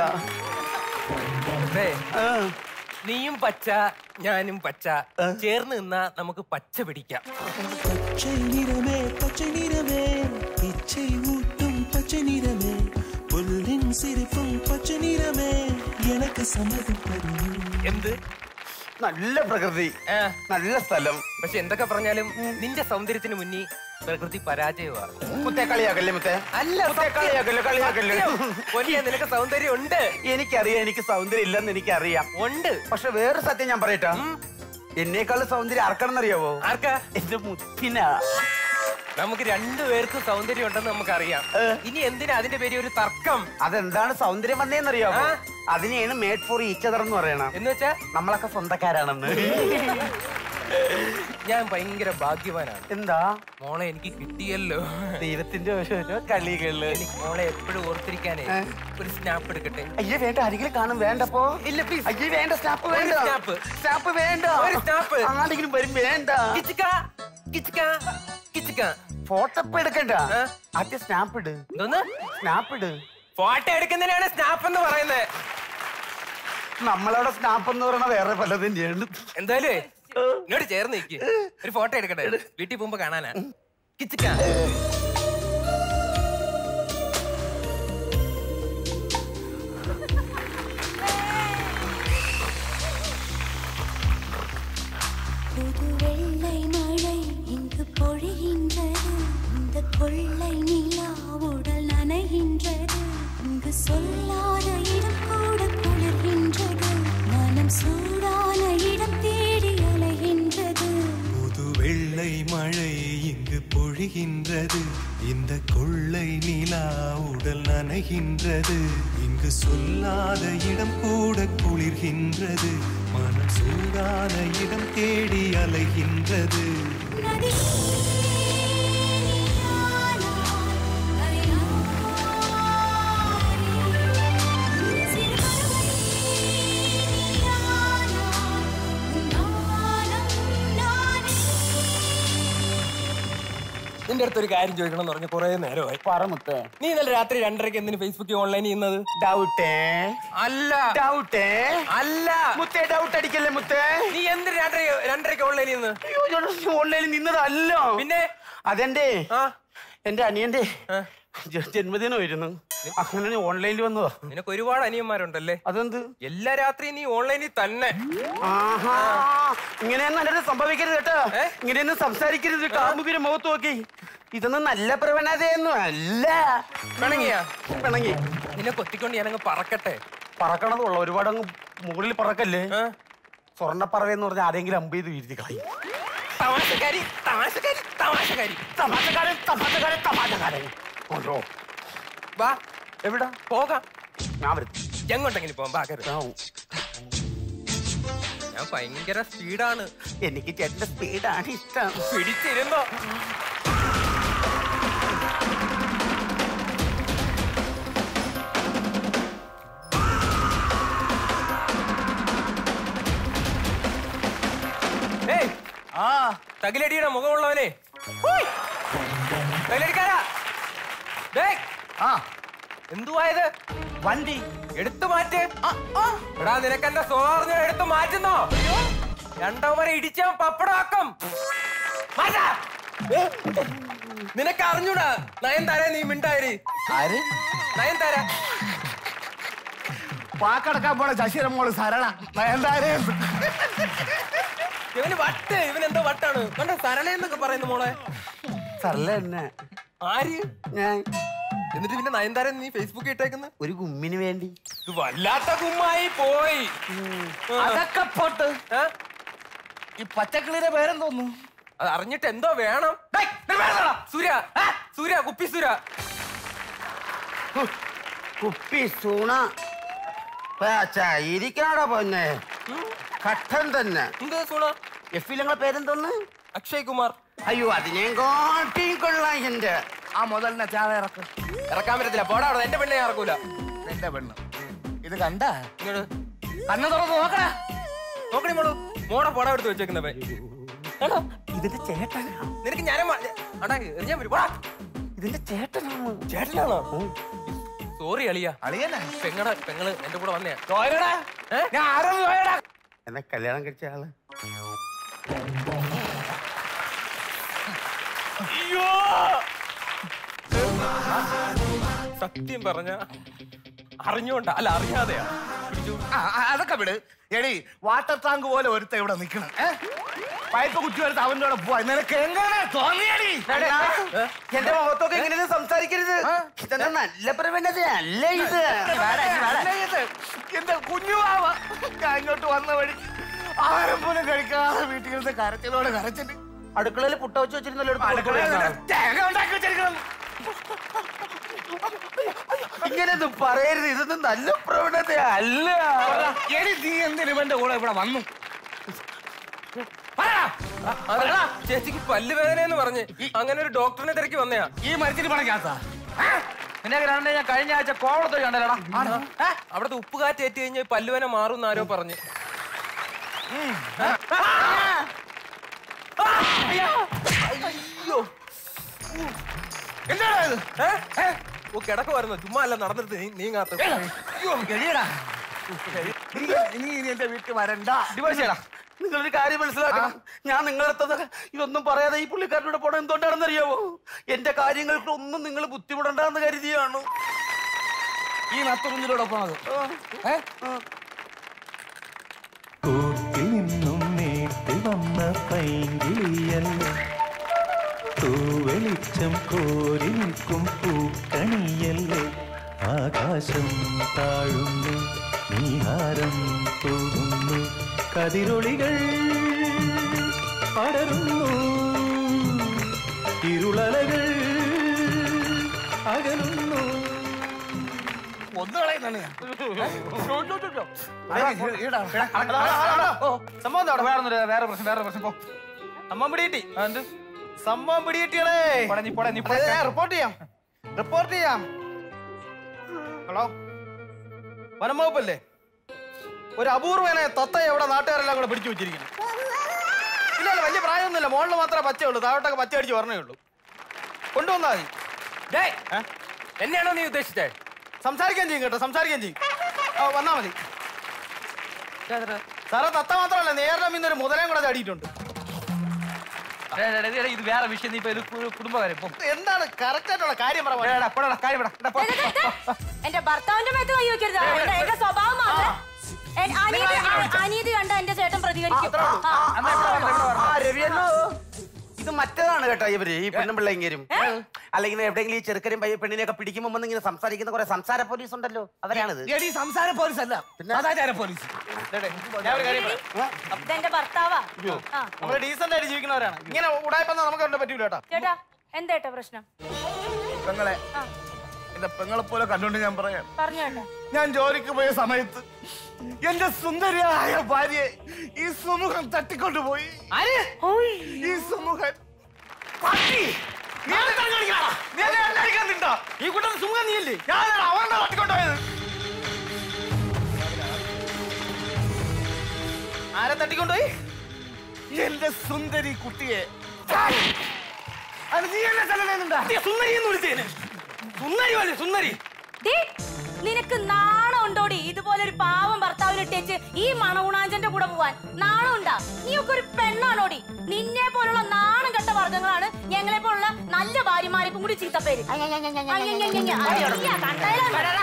നീയും പച്ച ഞാനും പച്ച ചേർന്ന് നിന്നാ നമുക്ക് പച്ച പിടിക്കാം பச்சை நிறமே பச்சை நிறமே இச்சை ஊட்டும் பச்சை நிறமே புல்லின் சிரிப்பும் பச்சை நிறமே எனக்கு சம்மதிப்பது എന്ത് നല്ല പ്രകൃതി നല്ല സ്ഥലം പക്ഷെ എന്തൊക്കെ പറഞ്ഞാലും നിന്റെ സൗന്ദര്യത്തിന് മുന്നിൽ പ്രകൃതി പരാജയമാണ് മുത്തേ കളിയാക്കല്ലേ മുത്തേ അല്ല മുത്തേ കളിയാക്കല്ലേ കളിയാക്കല്ലേ പൊന്നിയ നിനക്ക് സൗന്ദര്യം ഉണ്ട് എനിക്കറിയാം എനിക്ക് സൗന്ദര്യം ഇല്ലെന്ന് എനിക്കറിയാം ഉണ്ട് പക്ഷെ വേറെ സത്യം ഞാൻ പറയട്ടാ എന്നേക്കാളും സൗന്ദര്യം ആർക്കാണെന്നറിയാവോ ആർക്കാ എന്റെ മുത്തിനാ നമുക്ക് രണ്ടുപേർക്കും സൗന്ദര്യം ഉണ്ടെന്ന് നമുക്കറിയാം ഇനി എന്തിനാ അതിന്റെ പേര് ഒരു തർക്കം അതെന്താണ് സൗന്ദര്യം വന്നേന്നറിയാമോ അതിനെയാണ് മേഡ് ഫോർ ഈച്ചതർ എന്ന് പറയണം എന്ന് വെച്ചാ നമ്മളൊക്കെ സ്വന്തക്കാരാണെന്ന് ഞാൻ ഭയങ്കര ഭാഗ്യവാനാണ് എന്താ മോളെ എനിക്ക് കിട്ടിയല്ലോ ദൈവത്തിന്റെ ഓരോരോ കളികള് എനിക്ക് മോളെ എപ്പോഴും ഓർത്തിരിക്കാനേ ഒരു സ്നാപ്പ് എടുക്കട്ടെ അയ്യേ വേണ്ട അരികിൽ കാണും വേണ്ടപ്പോ ഇല്ല പ്ലീസ് അയ്യേ വേണ്ട സ്നാപ്പ് ഒരു വേണ്ട സ്നാപ്പ്. സ്നാപ്പ് വേണ്ട ഒരു സ്നാപ്പ്. ആരെങ്കിലും വരും വേണ്ട കിച്ചിക്ക കിച്ചിക്ക കിച്ചിക്ക ഫോട്ടോ ഇപ്പൊ എടുക്കണ്ട ആദ്യം സ്നാപ്പ് ഇട് എന്തോന്ന് സ്നാപ്പ് ഇട് ഫോട്ടോ എടുക്കുന്നതിനാണ് സ്നാപ്പ് എന്ന് പറയുന്നത് നമ്മളവിടെ സ്നാപ്പ് എന്ന് പറയണ വേറെ പലതും ചെയ്യണ്ട് എന്തായാലും ഇങ്ങോട്ട് ചേർന്ന് നിൽക്ക് ഒരു ഫോട്ടോ എടുക്കട്ടെ വീട്ടിൽ പോകുമ്പോ കാണാനാ കിച്ചിക്ക புது வெள்ளை மழை இங்கு பொழிகின்றது இந்த கொள்ளை நிலா உடல் நனைகின்றது இங்கு சொல்லாத இடம் கூட குளிர்கின்றது மனம் சூடான இடம் தேடி அலைகின்றது புது வெள்ளை மழை இங்கு பொழிகின்றது இந்த கொள்ளை நிலா உடல் நனைகின்றது இங்கு சொல்லாத இடம் கூட குளிர்கின்றது மனம் சூடான இடம் தேடி அலைகின்றது நதி നിന്റെ അടുത്ത് ഒരു കാര്യം ചോദിക്കണം എന്ന് പറഞ്ഞ കുറെ നേരമായി പറമുത്തേ നീ ഇന്നലെ രാത്രി രണ്ടരയ്ക്ക് എന്തിന് ഫേസ്ബുക്കിൽ ഓൺലൈൻ ചെയ്യുന്നത് ഡൗട്ടേ അല്ല ഡൗട്ടേ അല്ല മുത്തേ ഡൗട്ട് അടിക്കല്ലേ മുത്തേ നീ എന്തിന് രണ്ടര രണ്ടരയ്ക്ക് ഓൺലൈൻ ചെയ്യുന്നത് അയ്യോ ഓൺലൈനിൽ നിന്നതല്ല പിന്നെ അതെന്റെ എന്റെ അനിയന്റെ ജ- ജന്മദിനമായിരുന്നു അങ്ങനെ ഓൺലൈനിൽ വന്നതാ നിനക്ക് ഒരുപാട് അനിയന്മാരുണ്ടല്ലേ അതെന്ത് എല്ലാ രാത്രിയും നീ ഓൺലൈനിൽ തന്നെ ആഹാ ഇങ്ങനെയൊന്നും അല്ലാതെ സംഭവിക്കരുത് കേട്ടോ ഇങ്ങനെയൊന്നും സംസാരിക്കരുത് കാമുകിന് മുഖത്ത് നോക്കി ഇതൊന്നും നല്ല പ്രവണതയൊന്നും അല്ല പിണങ്ങിയാ പിണങ്ങി നിന്നെ കൊത്തിക്കൊണ്ട് ഞാനങ്ങ് പറക്കട്ടെ പറക്കണതുള്ള ഒരുപാട് അങ്ങ് മുകളിൽ പറക്കല്ലേ സ്വർണ്ണപ്പറവ എന്ന് പറഞ്ഞാൽ ആരെങ്കിലും അമ്പ് ചെയ്ത് വീഴ്ത്തി കളയും തമാശക്കാരി തമാശക്കാരി തമാശക്കാരി തമാശക്കാരൻ തമാശക്കാരൻ തമാശക്കാരൻ ഓരോ വാ എവിടാ പോകാം ഞാൻ വരും എങ്ങോട്ടെങ്കിലും പോകാം ബാ കയറി ഞാൻ ഭയങ്കര സ്പീഡാണ് എനിക്ക് ചേട്ടന്റെ സ്പീഡാണ് ഇഷ്ടം പിടിച്ചിരുന്നോ ഏയ് ആ തകിലടിയുടെ മുഖമുള്ളവനെ ഹൂയ്. തകിലടിക്കാരാ ഡേയ് ആ എന്തുവായത് വണ്ടി എടുത്തു മാറ്റ് എടാ നിനക്ക് എന്റെ സ്വഭാവം എടുത്തു മാറ്റുന്നോ രണ്ടവരെ ഇടിച്ച പപ്പടമാക്കും മാറ്റാ. ഏ, നിനക്ക് അറിഞ്ഞൂടാ നയൻതാര നീ മിണ്ടായിരി ആര് നയൻതാര വാക്കടക്കാൻ പോണ ശശിയുടെ മോള് സരള നയൻതാരേ ഇവന് വട്ട് ഇവൻ എന്തോ വട്ടാണ് കണ്ടോ സരള എന്നൊക്കെ പറയുന്നു മോളെ സരള തന്നെ ആര് ഞാൻ എന്നിട്ട് പിന്നെ നയൻതാര നീ ഫേസ്ബുക്കിൽ ഇട്ടേക്കുന്നു ഒരു ഗുമ്മിന് വേണ്ടി ഇത് വല്ലാത്ത കുമ്മായി പോയി അതൊക്കെ പോട്ട് ഈ പച്ചക്കിളിയുടെ പേരെന്തോന്നു അത് അറിഞ്ഞിട്ട് എന്തോ വേണം ഡേയ്, നിനക്ക് വേണമെടാ. സൂര്യ ആ, സൂര്യ കുപ്പി സൂര്യ കുപ്പി സൂണ ഇരിക്കണടാ പൊന്നെ കട്ടൻ തന്നെ എന്ത് സൂണ എഫ് നിങ്ങളെ പേരെന്തോന്ന് അക്ഷയ് കുമാർ അയ്യോ അതിനെയും കോട്ടിയും കൊള്ളാം എന്റെ ആ മുതലിനെ ചാവ ഇറക്കും ഇറക്കാൻ പറ്റത്തില്ല പോടാ അവിടെ എന്റെ പെണ്ണെ ഇറക്കൂല എന്റെ പെണ്ണ് ഇത് കണ്ട ഇങ്ങോട്ട് കണ്ണു തുറന്ന് നോക്കടാ നോക്കണി മോളു മോടെ പോടാ എടുത്ത് വെച്ചേക്കുന്ന ഇതിന്റെ ചേട്ടനാ നിനക്ക് ഞാൻ അടാ എറിഞ്ഞാൻ വരും പോടാ ഇതിന്റെ ചേട്ടനാണ് ചേട്ടനാണോ സോറി അളിയ അളിയനാ പെങ്ങളെ പെങ്ങള് എന്റെ കൂടെ വന്നേ തോയടാ ഞാൻ ആരും തോയടാ എന്നെ കല്യാണം കഴിച്ച ആള് അയ്യോ സത്യം പറഞ്ഞ അറിഞ്ഞോണ്ട അല്ല അറിയാതെയാ പിടിച്ചു ആ, ആ, അതൊക്കെ വിട് എടി വാട്ടർ ടാങ്ക് പോലെ ഒരുത്ത ഇവിടെ നിക്കണം പൈപ്പ് കുറ്റി എടുത്ത് അവന്റെ കൂടെ പോവാ നിനക്ക് എങ്ങനെ തോന്നിയടി എന്റെ മുഖത്തൊക്കെ ഇങ്ങനെ സംസാരിക്കരുത് ഇതെന്താ നല്ല പ്രവണതയല്ല ഇത് അല്ല ഇത്. എന്റെ കുഞ്ഞുവാവ ഞാൻ ഇങ്ങോട്ട് വന്ന വഴി ആരും പോലും കഴിക്കാതെ വീട്ടിൽ ഇരുന്ന് കരച്ചിലോട് കരച്ചിട്ട് അടുക്കളയിൽ പുട്ട വെച്ച് വെച്ചിരുന്നല്ലോ അടുക്കളയിൽ തേങ്ങ ഉണ്ടാക്കി വെച്ചിരിക്കണം ഇങ്ങനെയൊന്നും പറയരുത് ഇതൊന്നും നല്ല പ്രവണതയല്ല എടി നീ എന്തിനു ഇവന്റെ കൂടെ ഇവിടെ വന്നു അതെടാ, ചേച്ചിക്ക് പല്ല് വേദന എന്ന് പറഞ്ഞ് അങ്ങനെ ഒരു ഡോക്ടറിനെ തിരക്കി വന്നയാ ഈ മരത്തിന് പണം കാത്താ നിന്നെ കണ്ടേ ഞാൻ കഴിഞ്ഞ ആഴ്ച കോവളത്ത് കണ്ടല്ലടാ അവിടുത്തെ ഉപ്പ് കാറ്റ് ഏറ്റ് കഴിഞ്ഞ് പല്ലുവേന മാറും ആരോ പറഞ്ഞു അയ്യോ എന്താടാ ഇത് ഏ? ഓ കിടക്കുമായിരുന്നു ചുമ്മാ അല്ല നടന്നിട്ട് നീ നീങ്ങാത്ത അയ്യോ ഗതിയെടാ. നീ നീ ഇനി എന്റെ വീട്ടിൽ വരണ്ട ഡിവോഴ്സ് ചെയ്യടാ നിങ്ങളൊരു കാര്യം മനസ്സിലാക്കണം ഞാൻ നിങ്ങളെത്തത് ഇതൊന്നും പറയാതെ ഈ പുള്ളിക്കാരനോട് പോണ എന്തുകൊണ്ടാണെന്ന് അറിയാവോ എന്റെ കാര്യങ്ങൾക്ക് ഒന്നും നിങ്ങൾ ബുദ്ധിമുട്ടുണ്ടാന്ന് കരുതിയാണ് ഈ നത്തുകുഞ്ഞിനോടൊപ്പം അത് ഏ? കൂട്ടിൽ നിന്നും നീട്ടി വന്ന പൈങ്കിളിയല്ലേ തൂവെളിച്ചം കോരി നിൽക്കും പൂക്കണിയല്ലേ ആകാശം താഴുന്നു നീഹാരം തൂകുന്നു കതിരൊളികൾ പടരുന്നു ഇരുളലകൾ അകലുന്നു ഒന്ന് കളയുന്നതാണ് ഞാൻ സംഭവം എന്താ അവിടെ? വേറെ ഒന്നുമില്ല, വേറെ പ്രശ്നം വേറെ പ്രശ്നം പോ സംഭവം പിടികിട്ടി എന്ത് സംഭവം പിടികിട്ടിയടേ നീ പോടെ നീ റിപ്പോർട്ട് ചെയ്യാം റിപ്പോർട്ട് ചെയ്യാം ഹലോ വനം വകുപ്പല്ലേ ഒരു അപൂർവനെ തത്തയെ ഇവിടെ നാട്ടുകാരെല്ലാം കൂടെ പിടിച്ചു വെച്ചിരിക്കുന്നു ഇല്ല ഇല്ല വലിയ പ്രായമൊന്നുമില്ല മുകളിൽ മാത്രമേ പച്ചയുള്ളൂ താഴോട്ടൊക്കെ പച്ച അടിച്ച് പറഞ്ഞേ ഉള്ളൂ കൊണ്ടുവന്നാ മതി ഡേയ്, എന്നെയാണോ നീ ഉദ്ദേശിച്ചേ സംസാരിക്കാൻ ചെയ്യും കേട്ടോ സംസാരിക്കാൻ ചെയ്യും ആ, വന്നാ മതി സാറേ തത്ത മാത്രമല്ല നേരിടെ ഇന്നൊരു മുതലയും കൂടെ ചാടിയിട്ടുണ്ട് ഡേ, ഡേ, ഡേ, ഡേ, ഇത് വേറെ വിഷയം നീ ഇപ്പൊ ഇത് കു- കുടുംബകാര്യം പോ. എന്താണ് കറക്റ്റ് ആയിട്ടുള്ള കാര്യം പറ ഡേ, ഡേ, പോടാ, കാര്യം പറ. ഡേ, പോ. എന്റെ ഭർത്താവിന്റെ മേത്ത് കൈ വെക്കരുത് എന്റെ- എന്റെ സ്വഭാവം മാത്രം എൻ- അനീതി അനീതി കണ്ട എന്റെ ചേട്ടൻ പ്രതികരിക്കും ആ. ആ, രവിയണ്ണോ ഇത് മറ്റേതാണ് കേട്ടോ ഇവര് ഈ പെണ്ണും പിള്ളേരും അല്ലെങ്കിൽ എവിടെയെങ്കിലും ഈ ചെറുക്കനും പയ്യ പെണ്ണിനെയൊക്കെ പിടിക്കുമ്പോ വന്ന് ഇങ്ങനെ സംസാരിക്കുന്ന കുറെ സംസാര പോലീസ് ഉണ്ടല്ലോ അവരാണിത് എടി സംസാര പോലീസ് അല്ല സദാചാര പോലീസ് ഞാൻ ഒരു കാര്യം പറയാം ഇതെന്റെ ഭർത്താവാ ആ. നമ്മൾ ഡീസന്റ് ആയിട്ട് ജീവിക്കുന്നവരാണ് ഇങ്ങനെ ഉടായ്പൊന്നും നമുക്ക് കണ്ടു പറ്റൂല കേട്ടോ ചേട്ടാ എന്തേട്ടാ പ്രശ്നം പെങ്ങളെ ആ. എന്റെ പെങ്ങളെ പോലെ കണ്ടുകൊണ്ട് ഞാൻ പറയാം പറഞ്ഞു കേട്ടോ ഞാൻ ജോലിക്ക് പോയ സമയത്ത് എന്റെ സുന്ദരിയായ ഭാര്യയെ ഈ സുമുഖം തട്ടിക്കൊണ്ടുപോയി ഈ സുമുഖൻ പട്ടി! നീ എന്നെ തള്ളിക്കളിക്കണോ? നീ എന്നെ തള്ളിക്കളിക്കാൻ നിന്നോ? ഈ കൂട്ടത്തിൽ സുഖം നീയല്ലേ ഞാനാണ് അവരുടെ തട്ടിക്കൊണ്ടുപോയത് ആരെ തട്ടിക്കൊണ്ടുപോയി എന്റെ സുന്ദരി കുട്ടിയെ അത് നീ എന്നെ തള്ളണേന്നുണ്ടാ സുന്ദരി എന്ന് വിളിച്ചേന് സുന്ദരി പോലെ സുന്ദരി ദേ, നിനക്ക് നാണം ഉണ്ടോടി ഇതുപോലെ ഒരു പാവം ഭർത്താവിന് ഇട്ടേച്ച് ഈ മണഗുണാഞ്ചന്റെ കൂടെ പോവാൻ നാണം ഉണ്ടാ നീയൊക്കെ ഒരു പെണ്ണാണോടി നിന്നെ പോലുള്ള നാണം കെട്ട വർഗങ്ങളാണ് ഞങ്ങളെ പോലുള്ള നല്ല ഭാര്യമാർക്കും കൂടി ചീത്തപ്പേര് അയ്യയ്യയ്യയ്യ. അയ്യ, കണ്ടേലാണ്.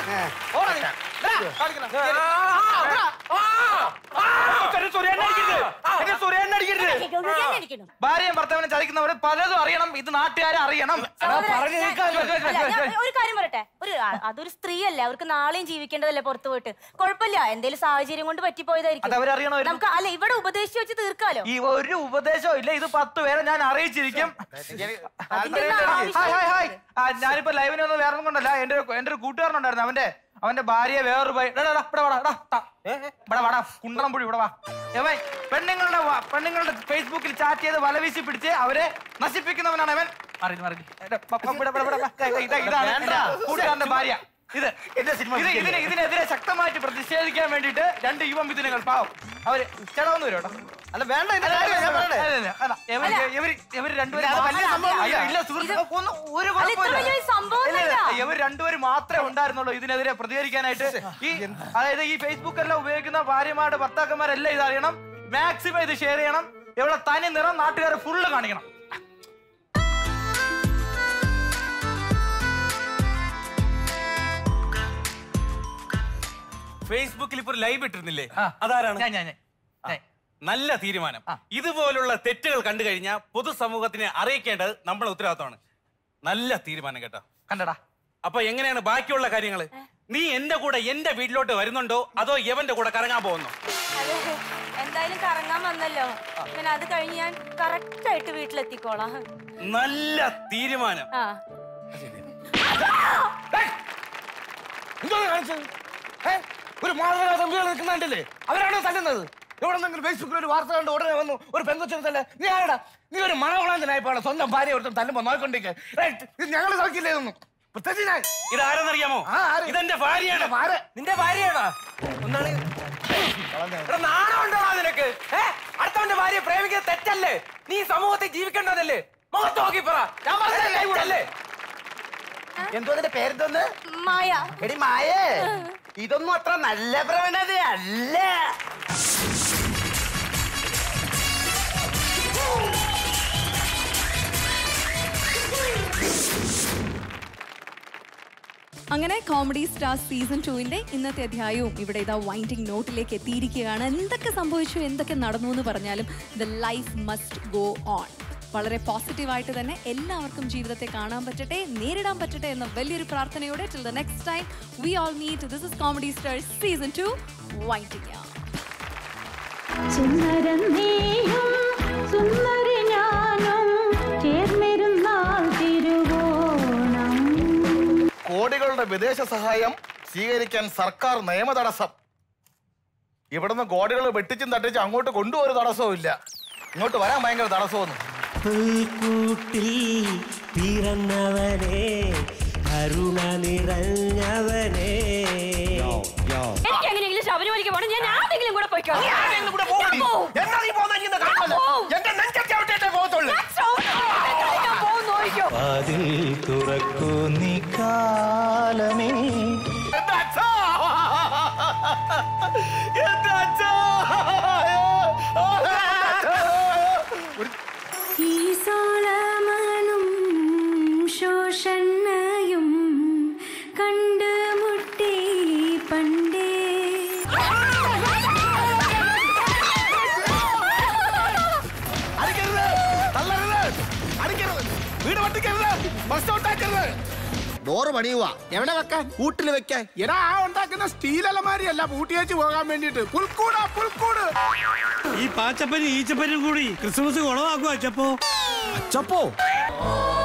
ഭാര്യയും ഭർത്താവിനെ ചതിക്കുന്നവര് പലതും അറിയണം ഇത് നാട്ടുകാരെ അറിയണം സഹോദരാ, ഞാൻ- അല്ല, ഞാൻ ഒരു കാര്യം പറയട്ടെ ഒരു അ- അതൊരു സ്ത്രീയല്ലേ അവർക്ക് നാളെയും ജീവിക്കേണ്ടതല്ലേ പുറത്തു പോയിട്ട് കുഴപ്പമില്ല എന്തെങ്കിലും സാഹചര്യം കൊണ്ട് പറ്റിപ്പോയതായിരിക്കും അത് അവരറിയണമായിരുന്നു. നമുക്ക് അല്ല ഇവിടെ ഉപദേശിച്ച് വെച്ച് തീർക്കാലോ ഈ ഒരു ഉപദേശവും ഇല്ല ഇത് പത്ത് പേരെ ഞാൻ അറിയിച്ചിരിക്കും അതിന്റെ ഒന്നും ഹായ് ഹായ് ആവശ്യമില്ല. ഹായ് ആ, ഞാനിപ്പോ ലൈവിന് ഒന്നും വേറെ ഒന്നും കൊണ്ടല്ല എന്റെ ഒരു എന്റെ ഒരു കൂട്ടുകാരനുണ്ടായിരുന്നു അവന്റെ അവന്റെ ഭാര്യയെ വേറൊരു പയ്യ- ഡാ, ഡാ, ഡാ, ഇവിടെ വാടാ, ഡാ, ടാ. ഇവിടെ വാടാ കുണ്ടളം പുഴി ഇവിടെ വാ ഏവൻ പെണ്ണുങ്ങളുടെ വ- പെണ്ണുങ്ങളുടെ ഫേസ്ബുക്കിൽ ചാറ്റ് ചെയ്ത് വലവീശി പിടിച്ച് അവരെ നശിപ്പിക്കുന്നവനാണ് അവൻ മാറി മാറി എടാ, പ- പ- ഇവിടെ, ഇവിടെ, ഇവിടെ, ഇവിടെ. ദേ, ഇതാ, ഇതാണ് എന്റെ കൂട്ടുകാരന്റെ ഭാര്യ ഇത് ഇത് ഇതിന് ഇതിനെതിരെ ശക്തമായിട്ട് പ്രതിഷേധിക്കാൻ വേണ്ടിയിട്ട് രണ്ട് യുവ മിഥുനങ്ങൾ പാവം അവര് ചേട്ടാവുന്ന വരും കേട്ടോ അല്ല വേണ്ട ഇതിന്റെ കാര്യം ഞാൻ പറയട്ടെ. ഇവര് ഇവര് ഇവര് രണ്ടുപേരും ഇത് വലിയ സംഭവമൊന്നുമില്ല. അയ്യോ, ഇല്ല സുഹൃത്തുക്കളെ, ഒന്നും ഒരു അല്ല, ഇത്ര കുഴപ്പമില്ല. വലിയ സംഭവമൊന്നുമില്ല. ഇല്ല, ഇല്ല, ഇവർ രണ്ടുപേരും മാത്രമേ ഉണ്ടായിരുന്നുള്ളൂ ഇതിനെതിരെ പ്രതികരിക്കാനായിട്ട് ഈ അതായത് ഈ ഫേസ്ബുക്ക് എല്ലാം ഉപയോഗിക്കുന്ന ഭാര്യമാരുടെ ഭർത്താക്കന്മാരെല്ലാം ഇത് അറിയണം മാക്സിമം ഇത് ഷെയർ ചെയ്യണം ഇവിടെ തനി നിറം നാട്ടുകാരെ ഫുള്ള് കാണിക്കണം ഫേസ്ബുക്കിൽ ഇപ്പൊ ലൈവ് ഇട്ടിരുന്നില്ലേ അതാരാണ് ഞാൻ, ഞാൻ, ഞാൻ. ആ, നല്ല തീരുമാനം ഇതുപോലുള്ള തെറ്റുകൾ കണ്ടു കഴിഞ്ഞാൽ പൊതുസമൂഹത്തിനെ അറിയിക്കേണ്ടത് നമ്മുടെ ഉത്തരവാദിത്തമാണ് നല്ല തീരുമാനം കേട്ടോ കണ്ടടാ അപ്പൊ എങ്ങനെയാണ് ബാക്കിയുള്ള കാര്യങ്ങള് നീ എന്റെ കൂടെ എന്റെ വീട്ടിലോട്ട് വരുന്നുണ്ടോ അതോ യവന്റെ കൂടെ കറങ്ങാൻ പോകുന്നോ അതെ എന്തായാലും കറങ്ങാൻ വന്നല്ലോ പിന്നെ അത് കഴിഞ്ഞ് ഞാൻ കറക്റ്റ് ആയിട്ട് വീട്ടിലെത്തിക്കോളാം നല്ല തീരുമാനം ആ എന്തോ കാണിച്ചത് ഏ? ഒരു മാതൃകാ തമ്പികൾ നിൽക്കുന്നുണ്ടല്ലേ അവരാണോ തല്ലുന്നത് എവിടെന്നെങ്കിലും ഫേസ്ബുക്കിൽ ഒരു വാർത്ത കണ്ട് ഉടനെ വന്നു ഒരു പെങ്കൊച്ചിനെ തല്ല നീ ആരടാ നീ ഒരു മണകുളാന്തനായപ്പോഴാണ് സ്വന്തം ഭാര്യ ഒരുത്തൻ തല്ലുമ്പോ നോക്കൊണ്ടിരിക്കുക ഇത് ഞങ്ങൾ നോക്കില്ലേ ഒന്നും പ്രത്യേകിച്ച് ഞാൻ ഇത് ആരെന്നറിയാമോ ആ, ആര്? ഇതെന്റെ ഭാര്യയാണ് എന്റെ ഭാര്യ. നിന്റെ ഭാര്യയാണോ ഒന്നാണ് എടാ, നാണമുണ്ടോ നിനക്ക് ഏ? അടുത്തവന്റെ ഭാര്യയെ പ്രേമിക്കുന്നത് തെറ്റല്ലേ നീ സമൂഹത്തിൽ ജീവിക്കേണ്ടതല്ലേ മുഖത്ത് നോക്കി പറ ഞാൻ പറഞ്ഞത് തെറ്റല്ലേ എന്തോ നിന്റെ പേരെന്തോന്ന് മായ എടി മായേ ഇതൊന്നും അത്ര നല്ല പ്രവണതയല്ല അങ്ങനെ കോമഡി സ്റ്റാർ സീസൺ ടുവിന്റെ ഇന്നത്തെ അധ്യായവും ഇവിടെ ഇതാ വൈൻഡിങ് നോട്ടിലേക്ക് എത്തിയിരിക്കുകയാണ് എന്തൊക്കെ സംഭവിച്ചു എന്തൊക്കെ നടന്നു എന്ന് പറഞ്ഞാലും the life must go on വളരെ പോസിറ്റീവായിട്ട് തന്നെ എല്ലാവർക്കും ജീവിതത്തെ കാണാൻ പറ്റട്ടെ നേരിടാൻ പറ്റട്ടെ എന്ന വലിയൊരു പ്രാർത്ഥനയോടെ till the next time we all meet this is comedy star season two winding സുന്ദരം നീയും സുന്ദരി ഞാനും ചേർന്നിരുന്നാൽ തിരുവോണം കോടികളുടെ വിദേശ സഹായം സ്വീകരിക്കാൻ സർക്കാർ നിയമ തടസ്സം ഇവിടുന്ന് കോടികൾ വെട്ടിച്ചും തട്ടിച്ചും അങ്ങോട്ട് കൊണ്ടുപോയൊരു തടസ്സവും ഇല്ല ഇങ്ങോട്ട് വരാൻ ഭയങ്കര തടസ്സമൊന്നും പുൽക്കൂട്ടിൽ പിറന്നവനെ കരുണ നിറഞ്ഞവനെ എനിക്ക് എങ്ങനെയെങ്കിലും ശബരിമലയ്ക്ക് പോകണം ഞാൻ ആരെങ്കിലും കൂടെ പോയിക്കോ നീ ആരെങ്കിലും കൂടെ പോകടി. എന്താ നീ പോകുന്നത്? ഇങ്ങനെ കാണുമല്ലോ. എന്റെ നെഞ്ചത്തെ അവിട്ടേറ്റേ പോകത്തുള്ളൂ. ഞാൻ പോകുന്നു വാതിൽ തുറക്കൂ നീ കാലമേ ഈ സോളമനും ശോഷണ്ണയും കണ്ടുമുട്ടി പണ്ടേ അടിക്കരുത് തള്ളരുത് അടിക്കരുത് വീട് വട്ടിക്കരുത് ബസ് ഉണ്ടാക്കരുത് ഡോറ് പണിയുക എവിടെ വെക്കാൻ കൂട്ടിൽ വെക്കാൻ എടാ ആ ഉണ്ടാക്കുന്ന സ്റ്റീൽ അലമാരിയല്ല പൂട്ടിയേച്ച് പോകാൻ വേണ്ടിട്ട് പുൽക്കൂടാ പുൽക്കൂട് ഈ പാച്ചപ്പനും ഈച്ചപ്പനും കൂടി ക്രിസ്മസ് കുളവാക്കും അച്ചപ്പോ അച്ചപ്പോ